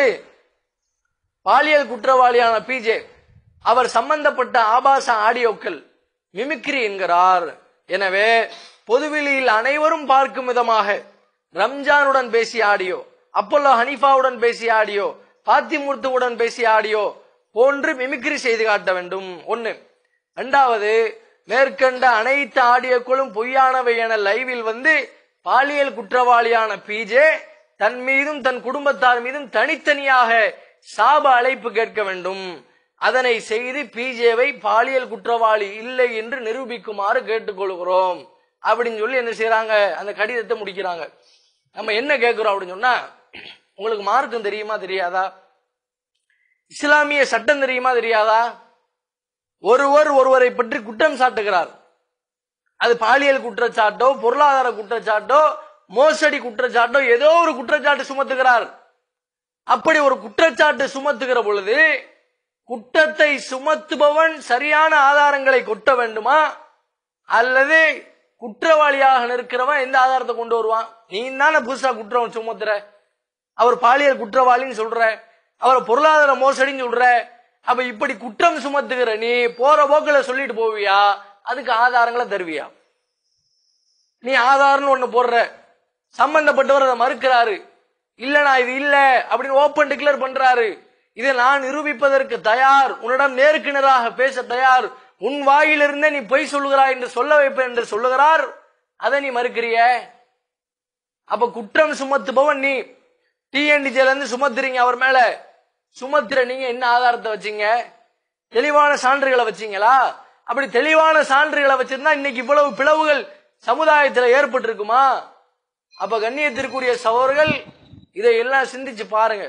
பாலியல் குற்றவாளியான பிஜே அவர் சம்பந்தப்பட்ட ஆபாச ஆடியோக்கள் மிமிக்ரி என்கிறார் எனவே பொதுவெளியில் அனைவரும் பார்க்கும் விதமாக ரம்ஜானுடன் பேசிய ஆடியோ அப்பல்லோ ஹனீஃபாவுடன் பேசிய ஆடியோ பாத்திமூர்த்துவுடன் பேசிய ஆடியோ போன்று மிமிக்ரி செய்து காட்ட வேண்டும் ஒன்னு இரண்டாவது மேற்கண்ட அனைத்து ஆடியோக்களும் பொய்யானவை என லைவில் வந்து பாலியல் குற்றவாளியான பிஜே தன் மீதும் தன் குடும்பத்தார் மீதும் தனித்தனியாக சாப அழைப்பு கேட்க வேண்டும் அதனை செய்து பிஜேவை பாலியல் குற்றவாளி இல்லை என்று நிரூபிக்குமாறு கேட்டுக்கொள்கிறோம் அப்படின்னு சொல்லி என்ன செய்யறாங்க அந்த கடிதத்தை முடிக்கிறாங்க நம்ம என்ன கேட்கிறோம் அப்படின்னு சொன்னா உங்களுக்கு மார்க்கம் தெரியுமா தெரியாதா இஸ்லாமிய சட்டம் தெரியுமா தெரியாதா ஒருவர் ஒருவரை பற்றி குற்றம் சாட்டுகிறார் அது பாலியல் குற்றச்சாட்டோ பொருளாதார குற்றச்சாட்டோ மோசடி குற்றச்சாட்டோ ஏதோ ஒரு குற்றச்சாட்டு சுமத்துகிறார் அப்படி ஒரு குற்றச்சாட்டு சுமத்துகிற பொழுது குற்றத்தை சுமத்துபவன் சரியான ஆதாரங்களை கொட்ட வேண்டுமா அல்லது குற்றவாளியாக நிற்கிறவன் எந்த ஆதாரத்தை கொண்டு வருவான் நீ தானே புதுசா குற்றம் சுமத்துற அவர் பாலியல் குற்றவாளின்னு சொல்ற அவர் பொருளாதார மோசடின்னு சொல்ற அப்ப இப்படி குற்றம் சுமத்துகிற நீ போற போக்குல சொல்லிட்டு போவியா அதுக்கு ஆதாரங்களை தருவியா நீ ஆதாரம்னு ஒண்ணு போடுற சம்பந்தப்பட்டவர் அதை மறுக்கிறாரு இல்ல நான் இது இல்ல அப்படின்னு ஓப்பன் டிக்ளேர் பண்றாரு இதை நான் நிரூபிப்பதற்கு தயார் உன்னிடம் நேருக்கு நேராக பேச தயார் உன் வாயிலிருந்தே நீ பொய் சொல்லுகிறாய் என்று சொல்ல வைப்பேன் என்று சொல்லுகிறார் அதை நீ மறுக்கிறிய அப்ப குற்றம் சுமத்துபவன் நீ டிஎன்டிஜில இருந்து சுமத்துறீங்க அவர் மேல சுமத்துற நீங்க என்ன ஆதாரத்தை வச்சீங்க தெளிவான சான்றுகளை வச்சீங்களா அப்படி தெளிவான சான்றுகளை வச்சிருந்தா இன்னைக்கு இவ்வளவு பிளவுகள் சமுதாயத்துல ஏற்பட்டிருக்குமா அப்ப கண்ணியத்திற்குரிய சகோதரர்கள் இதை எல்லாம் சிந்திச்சு பாருங்க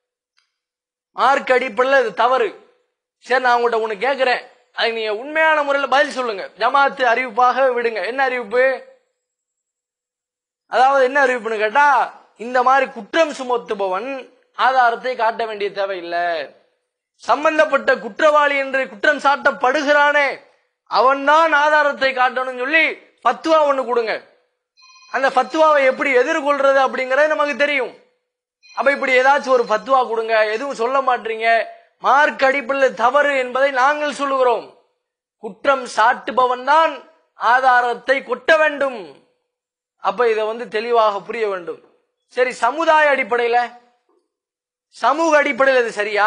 மார்க் அடிப்படையில் இது தவறு சரி நான் உங்கள்கிட்ட ஒண்ணு கேட்கிறேன் அதுக்கு நீங்க உண்மையான முறையில் பதில் சொல்லுங்க ஜமாத்து அறிவிப்பாக விடுங்க என்ன அறிவிப்பு அதாவது என்ன அறிவிப்புன்னு கேட்டா இந்த மாதிரி குற்றம் சுமத்துபவன் ஆதாரத்தை காட்ட வேண்டிய தேவையில்லை சம்பந்தப்பட்ட குற்றவாளி என்று குற்றம் சாட்டப்படுகிறானே அவன்தான் ஆதாரத்தை காட்டணும்னு சொல்லி பத்துவா ஒண்ணு கொடுங்க அந்த ஃபத்வாவை எப்படி எதிர்கொள்றது அப்படிங்கறது நமக்கு தெரியும் அப்ப இப்படி ஏதாச்சும் ஒரு ஃபத்வா கொடுங்க எதுவும் சொல்ல மாட்டீங்க மார்க் அடிப்படையில் தவறு என்பதை நாங்கள் சொல்லுகிறோம் குற்றம் சாட்டுபவன் தான் ஆதாரத்தை கொட்ட வேண்டும் அப்ப இதை வந்து தெளிவாக புரிய வேண்டும் சரி சமுதாய அடிப்படையில சமூக அடிப்படையில் இது சரியா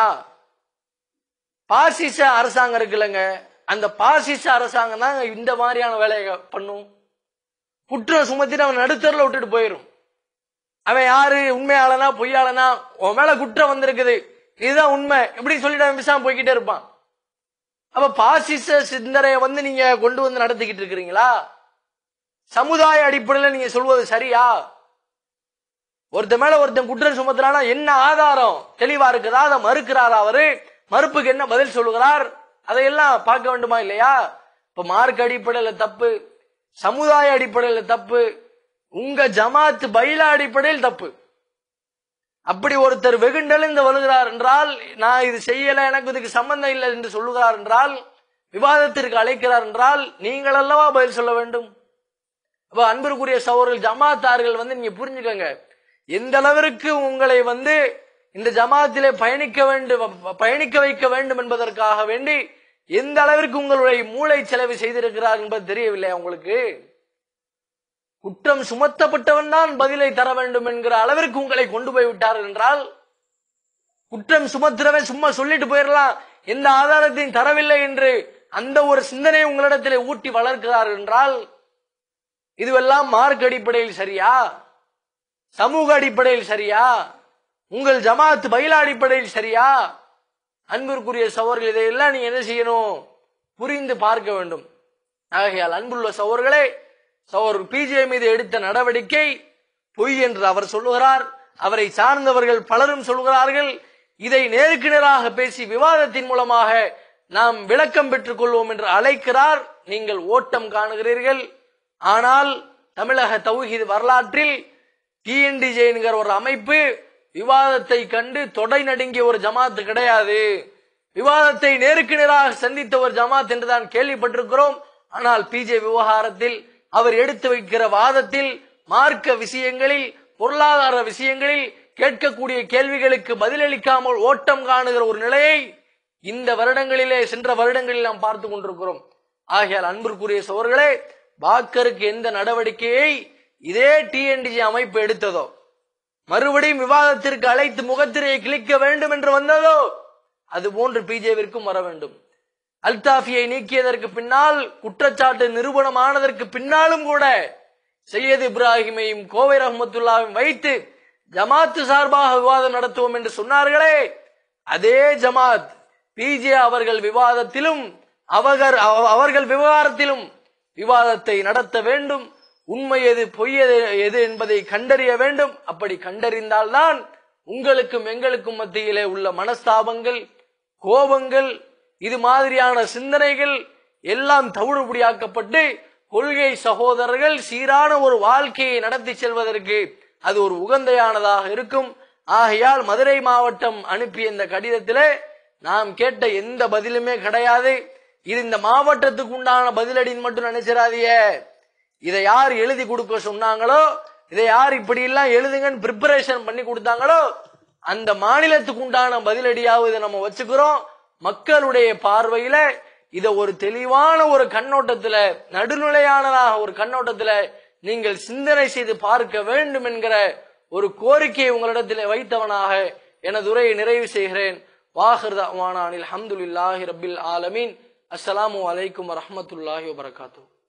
பாசிச அரசாங்கம் இருக்குல்லங்க அந்த பாசிச அரசாங்கம் தான் இந்த மாதிரியான வேலையை பண்ணும் குற்றம் சுமத்திட்டு அவன் நடுத்தரில் விட்டுட்டு போயிரும் அவன் யாரு உண்மையாளனா பொய்யாளனா உன் மேல குற்றம் வந்திருக்குது இதுதான் உண்மை இப்படி சொல்லிட்டு அவன் விசாம போய்கிட்டே இருப்பான் அப்ப பாசிச சிந்தனையை வந்து நீங்க கொண்டு வந்து நடத்திக்கிட்டு இருக்கிறீங்களா சமுதாய அடிப்படையில் நீங்க சொல்வது சரியா ஒருத்தன் மேல ஒருத்தன் குற்றம் சுமத்துறானா என்ன ஆதாரம் தெளிவா இருக்குதா அதை மறுக்கிறாரா அவரு மறுப்புக்கு என்ன பதில் சொல்லுகிறார் அதையெல்லாம் பார்க்க வேண்டுமா இல்லையா இப்ப மார்க் அடிப்படையில தப்பு சமுதாய அடிப்படையில் தப்பு உங்க ஜமாத் பைலா அடிப்படையில் தப்பு அப்படி ஒருத்தர் வெகுண்டெழுந்து வருகிறார் என்றால் நான் இது செய்யல எனக்கு இதுக்கு சம்பந்தம் இல்லை என்று சொல்லுகிறார் என்றால் விவாதத்திற்கு அழைக்கிறார் என்றால் நீங்கள் அல்லவா பதில் சொல்ல வேண்டும் அப்ப அன்பிற்குரிய சகோதரர்கள் ஜமாத்தார்கள் வந்து நீங்க புரிஞ்சுக்கங்க எந்த அளவிற்கு உங்களை வந்து இந்த ஜமாத்திலே பயணிக்க வேண்டும் பயணிக்க வைக்க வேண்டும் என்பதற்காக வேண்டி எந்த அளவிற்கு உங்களுடைய மூளை செலவு செய்திருக்கிறார் என்பது தெரியவில்லை உங்களுக்கு குற்றம் சுமத்தப்பட்டவன் தான் பதிலை தர வேண்டும் என்கிற அளவிற்கு உங்களை கொண்டு போய் விட்டார்கள் என்றால் குற்றம் சுமத்துறவன் சும்மா சொல்லிட்டு போயிடலாம் எந்த ஆதாரத்தையும் தரவில்லை என்று அந்த ஒரு சிந்தனையை உங்களிடத்திலே ஊட்டி வளர்க்கிறார் என்றால் இதுவெல்லாம் மார்க் அடிப்படையில் சரியா சமூக அடிப்படையில் சரியா உங்கள் ஜமாத் பயிலா அடிப்படையில் சரியா அன்பிற்குரிய சவர்கள் இதையெல்லாம் நீங்க என்ன செய்யணும் புரிந்து பார்க்க வேண்டும் ஆகையால் அன்புள்ள சவர்களே சவர் பிஜே மீது எடுத்த நடவடிக்கை பொய் என்று அவர் சொல்லுகிறார் அவரை சார்ந்தவர்கள் பலரும் சொல்கிறார்கள் இதை நேருக்கு நேராக பேசி விவாதத்தின் மூலமாக நாம் விளக்கம் பெற்றுக் கொள்வோம் என்று அழைக்கிறார் நீங்கள் ஓட்டம் காணுகிறீர்கள் ஆனால் தமிழக தௌஹீத் வரலாற்றில் டிஎன்டிஜே என்கிற ஒரு அமைப்பு விவாதத்தை கண்டு தொடை நடுங்கிய ஒரு ஜமாத் கிடையாது விவாதத்தை நேருக்கு நேராக சந்தித்த ஒரு ஜமாத் என்றுதான் கேள்விப்பட்டிருக்கிறோம் ஆனால் பிஜே விவகாரத்தில் அவர் எடுத்து வைக்கிற வாதத்தில் மார்க்க விஷயங்களில் பொருளாதார விஷயங்களில் கேட்கக்கூடிய கேள்விகளுக்கு பதிலளிக்காமல் ஓட்டம் காணுகிற ஒரு நிலையை இந்த வருடங்களிலே சென்ற வருடங்களில் நாம் பார்த்து கொண்டிருக்கிறோம் ஆகையால் அன்பிற்குரிய சோர்களே பாக்கருக்கு எந்த நடவடிக்கையை இதே டிஎன்டிஜி அமைப்பு எடுத்ததோ மறுபடியும் விவாதத்திற்கு அழைத்து முகத்திரையை கிழிக்க வேண்டும் என்று வந்ததோ அது போன்று பிஜேவிற்கும் வர வேண்டும் அல்தாஃபியை நீக்கியதற்கு பின்னால் குற்றச்சாட்டு நிரூபணமானதற்கு பின்னாலும் கூட சையத் இப்ராஹிமையும் கோவை ரஹமத்துல்லாவையும் வைத்து ஜமாத்து சார்பாக விவாதம் நடத்துவோம் என்று சொன்னார்களே அதே ஜமாத் பிஜே அவர்கள் விவாதத்திலும் அவர்கள் அவர்கள் விவகாரத்திலும் விவாதத்தை நடத்த வேண்டும் உண்மை எது பொய் எது எது என்பதை கண்டறிய வேண்டும் அப்படி கண்டறிந்தால்தான் உங்களுக்கும் எங்களுக்கும் மத்தியிலே உள்ள மனஸ்தாபங்கள் கோபங்கள் இது மாதிரியான சிந்தனைகள் எல்லாம் தவிடுபடியாக்கப்பட்டு கொள்கை சகோதரர்கள் சீரான ஒரு வாழ்க்கையை நடத்தி செல்வதற்கு அது ஒரு உகந்தையானதாக இருக்கும் ஆகையால் மதுரை மாவட்டம் அனுப்பிய இந்த கடிதத்திலே நாம் கேட்ட எந்த பதிலுமே கிடையாது இது இந்த மாவட்டத்துக்கு உண்டான பதிலடின்னு மட்டும் நினைச்சிடாதீங்க இதை யார் எழுதி கொடுக்க சொன்னாங்களோ இதை யார் இப்படி எல்லாம் எழுதுங்கன்னு ப்ரிப்பரேஷன் பண்ணி கொடுத்தாங்களோ அந்த மாநிலத்துக்கு உண்டான பதிலடியாவது இதை நம்ம வச்சுக்கிறோம் மக்களுடைய பார்வையில இத ஒரு தெளிவான ஒரு கண்ணோட்டத்துல நடுநிலையானதாக ஒரு கண்ணோட்டத்துல நீங்கள் சிந்தனை செய்து பார்க்க வேண்டும் என்கிற ஒரு கோரிக்கையை உங்களிடத்தில் வைத்தவனாக எனது உரையை நிறைவு செய்கிறேன் வாஹிர் அனில் அஹமதுல்லாஹி ரபில் ஆலமீன் அஸ்ஸலாமு அலைக்கும் வரஹமத்துல்லாஹி வபரகாத்தூ